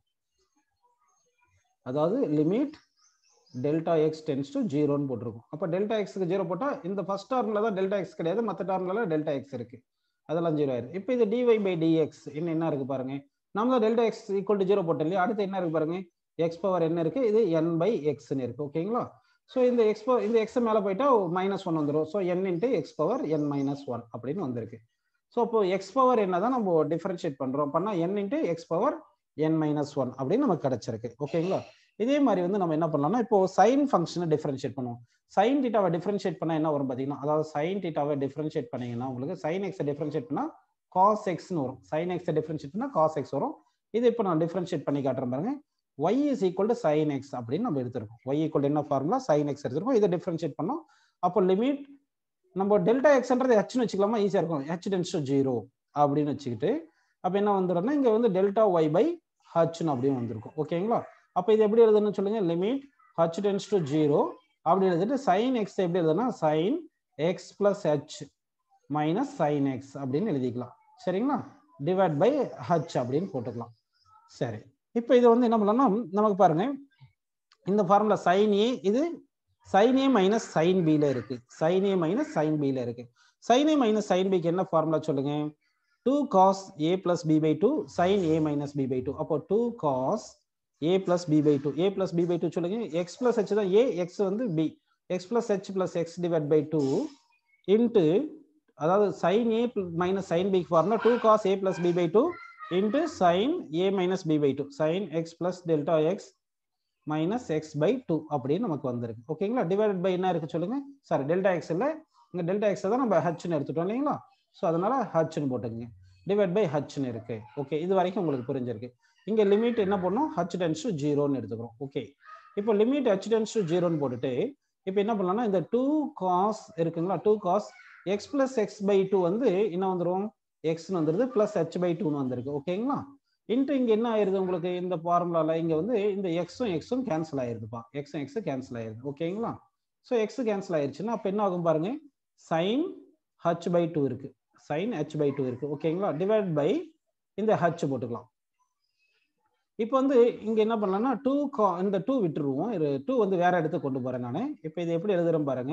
அதாவது limit delta X tends to ஜீரோன்னு போட்டிருக்கும் அப்போ டெல்டா எக்ஸ்க்கு ஜீரோ போட்டால் இந்த ஃபர்ஸ்ட் டேர்ம்ல தான் டெல்டா எக்ஸ் கிடையாது மற்ற டேர்ம்ல டெல்டா எக்ஸ் இருக்கு அதெல்லாம் ஜீரோ ஆயிரும் இப்போ இது டிஒய் பை டிஎக்ஸ் இன்னும் என்ன இருக்கு பாருங்க நம்ம தான் delta x equal to zero போட்டோம் இல்லையா அடுத்து என்ன இருக்கு பாருங்க எக்ஸ் பவர் என்ன இருக்கு இது என் பை எக்ஸ்னு இருக்கு ஓகேங்களா ஸோ இந்த எக்ஸ் இந்த எக்ஸ் மேலே போயிட்டா மைனஸ் ஒன் வந்துடும் so n into x power n minus one அப்படின்னு வந்திருக்கு ஸோ இப்போ எக்ஸ் பவர் என்ன தான் நம்ம டிஃபரன்ஷியேட் பண்றோம் பண்ணா n into x power n minus one அப்படின்னு நமக்கு கிடைச்சிருக்கு ஓகேங்களா இதே மாதிரி வந்து நம்ம என்ன பண்ணலாம்னா இப்போ சைன் ஃபங்க்ஷனை டிஃபரன்ஷியேட் பண்ணுவோம் சைன் டீட்டாவை டிஃபரன்ஷியேட் பண்ணா என்ன வரும் பார்த்தீங்கன்னா அதாவது சைன் டீட்டாவை டிஃபரன்ஷியேட் பண்ணீங்கன்னா உங்களுக்கு சைன் எக்ஸை டிஃபரன்ஷியேட் பண்ணா காஸ் எக்ஸ்னு வரும் சைன் எக்ஸை டிஃபரன்ஷியேட் பண்ணா காஸ் எக்ஸ் வரும் இது இப்போ நான் டிஃபரன்ஷியேட் பண்ணி காட்டுறேன் பாருங்க y is equal to sine x அப்படின்னு நம்ம எடுத்திருக்கோம் ஒய் ஈக்குவல் என்ன ஃபார்முலா சைன் எக்ஸ் எடுத்திருக்கோம் இதை டிஃபரன்ஷியேட் பண்ணோம் அப்போ லிமிட் நம்ம டெல்டா எக்ஸ்ன்றது ஹெச்னு வச்சுக்கலாமா ஈஸியாக இருக்கும் ஹெச் டென்ஸ் டு ஜீரோ அப்படின்னு வச்சுக்கிட்டு அப்போ என்ன வந்துடும்னா இங்கே வந்து டெல்டா ஒய் பை ஹச்னு அப்படின்னு வந்திருக்கும் ஓகேங்களா அப்போ இது எப்படி எழுதுன்னு சொல்லுங்க limit H tends to zero அப்படி எழுதிட்டு சைன் எக்ஸ் எப்படி எழுதுனா sine x plus H minus sine x அப்படின்னு எழுதிக்கலாம் சரிங்களா டிவைட் பை ஹச் அப்படின்னு போட்டுக்கலாம் சரி இப்போ இது வந்து என்ன பண்ணலாம்னா நமக்கு பாருங்க இந்த ஃபார்முலா சைன் ஏ இது சைன் ஏ மைனஸ் சைன் பில இருக்கு சைன் ஏ மைனஸ் சைன் பில இருக்கு சைன் ஏ மைனஸ் சைன் பிக்கு என்ன ஃபார்முலா சொல்லுங்க two cos a plus b by two sine a minus b by two அப்போ two cos a plus b by two a plus b by two சொல்லுங்க x plus h தான் a x வந்து b x plus h plus x divide by two into அதாவது sine a minus sine பிக்கு formula two cos a plus b by two into sine a minus b by two sign x plus delta X minus x by two அப்படின்னு நமக்கு வந்திருக்கு ஓகேங்களா divided by என்ன இருக்கு சொல்லுங்க sorry delta X இல்லை இங்கே டெல்டா எக்ஸ் தான் நம்ம ஹச்னு எடுத்துட்டோம் இல்லைங்களா ஸோ அதனால ஹச்னு போட்டுக்கங்க டிவைட் பை ஹச்னு இருக்கு ஓகே இது வரைக்கும் உங்களுக்கு புரிஞ்சிருக்கு இங்கே லிமிட் என்ன பண்ணணும் ஹச் டென்ஸ் டு ஜீரோன்னு எடுத்துக்கிறோம் ஓகே இப்போ லிமிட் ஹச் டென்ஸ் டு ஜீரோன்னு போட்டுட்டு இப்போ என்ன பண்ணலாம்னா இந்த டூ காஸ் இருக்குங்களா two cos x plus x by two வந்து என்ன வந்துடும் எக்ஸ்னு வந்துருது பிளஸ் ஹெச் பை டூன்னு வந்திருக்கு ஓகேங்களா இன்ட்டு இங்கே என்ன ஆயிருது உங்களுக்கு இந்த ஃபார்முலால இங்கே வந்து இந்த எக்ஸும் எக்ஸும் கேன்சல் ஆயிருதுப்பா எக்ஸும் எக்ஸும் கேன்சல் ஆயிருது ஓகேங்களா ஸோ எக்ஸ் கேன்சல் ஆயிருச்சுன்னா அப்போ என்ன ஆகும் பாருங்க சைன் ஹச் பை டூ இருக்கு சைன் ஹெச் பை டூ இருக்கு ஓகேங்களா டிவைட் பை இந்த ஹச் போட்டுக்கலாம் இப்போ வந்து இங்க என்ன பண்ணலாம்னா டூ இந்த டூ விட்டுருவோம் டூ வந்து வேற இடத்துக்கு கொண்டு போறேன் நான் இப்போ இது எப்படி எழுதுறேன் பாருங்க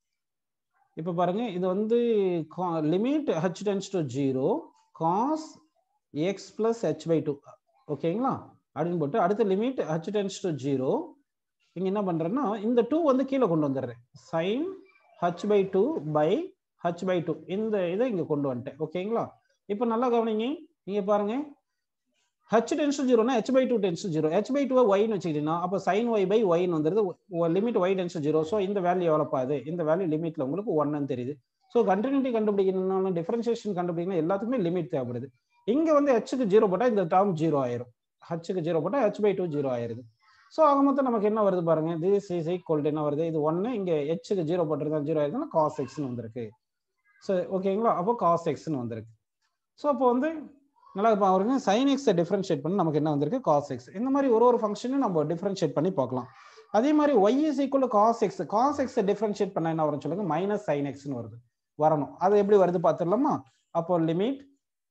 இப்போ பாருங்க இது வந்து limit H tends to zero cos x plus h by two ஓகேங்களா அப்படின்னு போட்டு அடுத்த limit H tends to zero இங்க என்ன பண்றேன்னா இந்த டூ வந்து கீழே கொண்டு வந்துடுறேன் sine h by two by h by two இந்த இதை இங்க கொண்டு வந்துட்டேன் ஓகேங்களா இப்போ நல்லா கவனிங்க நீங்க பாருங்க ஹச் டென்ஸ் ஜீரோனா h by two tends zero h by two ஒய்னு வச்சுக்கிட்டீங்கன்னா அப்போ சைன் ஒய் பை ஒய்னு வந்துருது limit y tends zero so இந்த வேல்யூ எவ்வளோப்பா அது இந்த வேல்யூ லிமிட்ல உங்களுக்கு ஒன்னு தெரியுது ஸோ கண்டினியூட்டி கண்டுபிடிக்கணும்னாலும் டிஃபரன்சியேஷன் கண்டுபிடிக்கணும் எல்லாத்துக்குமே லிமிட் தேவைப்படுது இங்க வந்து ஹெச்சுக்கு ஜீரோ போட்டால் இந்த டேர்ம் ஜீரோ ஆயிரும் ஹச்சுக்கு ஜீரோ போட்டால் ஹெச் பை டூ ஜீரோ ஆயிருது ஸோ ஆக மொத்தம் நமக்கு என்ன வருது பாருங்க திஸ் இஸ் ஈக்குவல் என்ன வருது இது ஒன்று இங்கே ஹெச்சுக்கு ஜீரோ போட்டிருந்தா ஜீரோ ஆயிருதுன்னா காஸ் எக்ஸ்னு வந்திருக்கு ஸோ ஓகேங்களா அப்போ காஸ் எக்ஸ்னு வந்திருக்கு ஸோ அப்போ வந்து நல்லா பாருங்க சைன் எக்ஸை டிஃப்ரென்ஷியேட் பண்ணி நமக்கு என்ன வந்திருக்கு காஸ் எக்ஸ் இந்த மாதிரி ஒரு ஒரு ஃபங்க்ஷனையும் நம்ம டிஃப்ரென்ஷியேட் பண்ணி பார்க்கலாம் அதே மாதிரி y is equal cos x cos எக்ஸை டிஃப்ரென்ஷியேட் பண்ண என்ன வரும் சொல்லுங்க மைனஸ் சைன் எக்ஸ்னு வருது வரணும் அது எப்படி வருது பார்த்துடலாமா அப்போ லிமிட்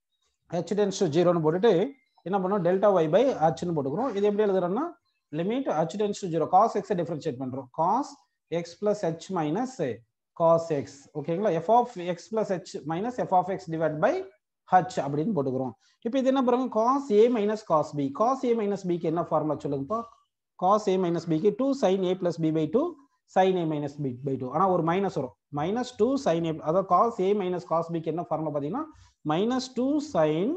ஹெச் டென்ஸ் டு ஜீரோன்னு போட்டுட்டு என்ன பண்ணோம் டெல்டா ஒய் பை ஹச்னு போட்டுக்கிறோம் இது எப்படி எழுதுறோம்னா limit H tends to zero cos எக்ஸை டிஃப்ரென்ஷியேட் பண்ணுறோம் cos x plus H minus cos x ஓகேங்களா f of X plus H minus F of X divide by H அப்படின்னு போட்டுக்கிறோம் இப்போ இது என்ன பாருங்க cos a minus cos b cos a minus பிக்கு என்ன ஃபார்முலா சொல்லுங்கப்பா காஸ் ஏ மைனஸ் பிக்கு two sine a plus b by two sine a minus b by two ஆனால் ஒரு மைனஸ் வரும் மைனஸ் டூ சைன் ஏ அதாவது காஸ் ஏ மைனஸ் காஸ் பிக்கு என்ன ஃபார்முலா பார்த்தீங்கன்னா minus two sine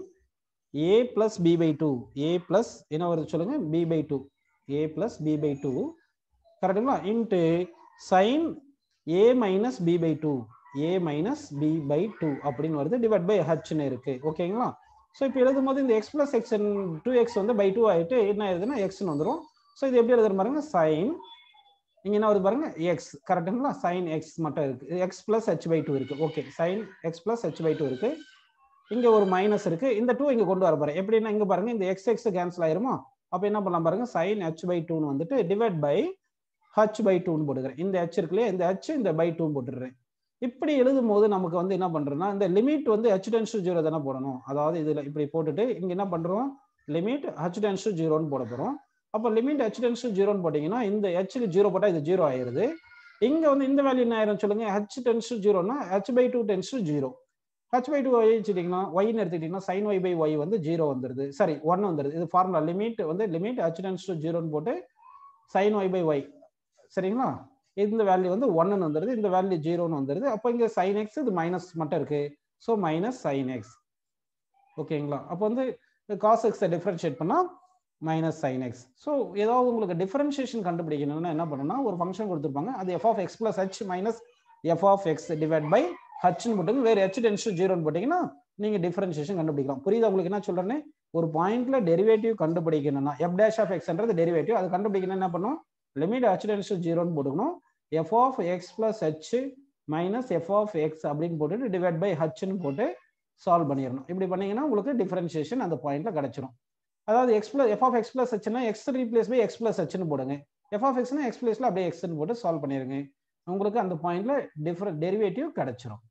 a plus b by two a plus என்ன வருது சொல்லுங்க b by two a plus b by two கரெக்டுங்களா into sine a minus b by two a minus b by two அப்படின்னு வருது divide by ஹச்னு இருக்கு ஓகேங்களா so இப்போ எழுதும் போது இந்த x plus x two x வந்து பை டூ ஆகிட்டு என்ன ஆகுதுன்னா எக்ஸ்னு வந்துடும் ஸோ இது எப்படி எழுதுற பாருங்க சைன் இங்க என்ன வருது பாருங்க எக்ஸ் கரெக்டுங்களா சைன் எக்ஸ் மட்டும் இருக்கு x plus h by two இருக்கு okay sine x plus h by two இருக்கு இங்க ஒரு மைனஸ் இருக்கு இந்த டூ இங்க கொண்டு வர பாருங்க எப்படின்னா இங்க பாருங்க இந்த எக்ஸ் எக்ஸ் கேன்சல் ஆயிருமா அப்போ என்ன பண்ணலாம் பாருங்க சைன் ஹெச் பை டூன்னு வந்துட்டு டிவைட் பை ஹச் பை டூன்னு போட்டுக்கிறேன் இந்த ஹெச் இருக்கு இல்லையா இந்த ஹெச் இந்த பை டூ போட்டுடுறேன் இப்படி எழுதும் போது நமக்கு வந்து என்ன பண்றோம்னா இந்த லிமிட் வந்து ஹெச் டென்ஸ் டு ஜீரோ தானே போடணும் அதாவது இதுல இப்படி போட்டுட்டு இங்க என்ன பண்றோம் லிமிட் ஹெச் டென்ஸ் டு ஜீரோன்னு போட போறோம் அப்போ லிமிட் ஹெச் டென்ஸ் டு ஜீரோன்னு போட்டீங்கன்னா இந்த ஹெச்சுக்கு ஜீரோ போட்டால் இது ஜீரோ ஆயிருது இங்க வந்து இந்த வேல்யூ என்ன ஆயிரும் சொல்லுங்க ஹெச் டென்ஸ் டு ஜீரோனா h by two tends to zero h by two y வச்சுட்டீங்கன்னா ஒய்னு எடுத்துக்கிட்டீங்கன்னா சைன் ஒய் பை ஒய் வந்து ஜீரோ வந்துருது சரி ஒன் வந்துருது இது ஃபார்முலா லிமிட் வந்து லிமிட் ஹெச் டென்ஸ் டு ஜீரோன்னு போட்டு சைன் ஒய் பை ஒய் சரிங்களா இந்த வேல்யூ வந்து ஒன்னு வந்துருது இந்த வேல்யூ ஜீரோன்னு வந்துருது அப்போ இங்க சைன் எக்ஸ் இது மைனஸ் மட்டும் இருக்கு ஸோ மைனஸ் சைன் எக்ஸ் ஓகேங்களா அப்போ வந்து காஸ் எக்ஸை டிஃபரன்ஷியேட் பண்ணா மைனஸ் சைன் எக்ஸ் ஸோ ஏதாவது உங்களுக்கு டிஃபரன்ஷியேஷன் கண்டுபிடிக்கணும்னா என்ன பண்ணணும்னா ஒரு ஃபங்க்ஷன் கொடுத்துருப்பாங்க அது f of X plus H minus F of X divide by ஹச்னு போட்டுங்க வேறு ஹெச் டென்ஸ் ஜீரோன்னு போட்டிங்கன்னா நீங்க டிஃபரன்ஷியேஷன் கண்டுபிடிக்கலாம் புரியுது உங்களுக்கு என்ன சொல்றேன்னு ஒரு பாயிண்ட்ல டெரிவேட்டிவ் கண்டுபிடிக்கணும்னா எஃப் டேஷ் ஆஃப் எக்ஸ்ன்றது டெரிவேட்டிவ் அது கண்டுபிடிக்கணும் என்ன பண்ணும் லிமிட் ஹெச் டென்ஸ் ஜீரோன்னு போட்டுக்கணும் f of X plus H minus F of X அப்படின்னு போட்டுட்டு டிவைட் பை ஹச்னு போட்டு சால்வ் பண்ணிடணும் இப்படி பண்ணீங்கன்னா உங்களுக்கு டிஃபரன்ஷியேஷன் அந்த பாயிண்ட்ல கிடைச்சிரும் அதாவது x plus f of X plus ஹெச்னா x replace by x plus ஹெச்னு போடுங்க எஃப் ஆஃப் எக்ஸ்னா எக்ஸ் பிளேஸ்ல அப்படியே எக்ஸ்னு போட்டு சால்வ் பண்ணிருங்க உங்களுக்கு அந்த பாயிண்ட்ல டிஃபரெண்ட் டெரிவேட்டிவ் கிடைச்சிரும்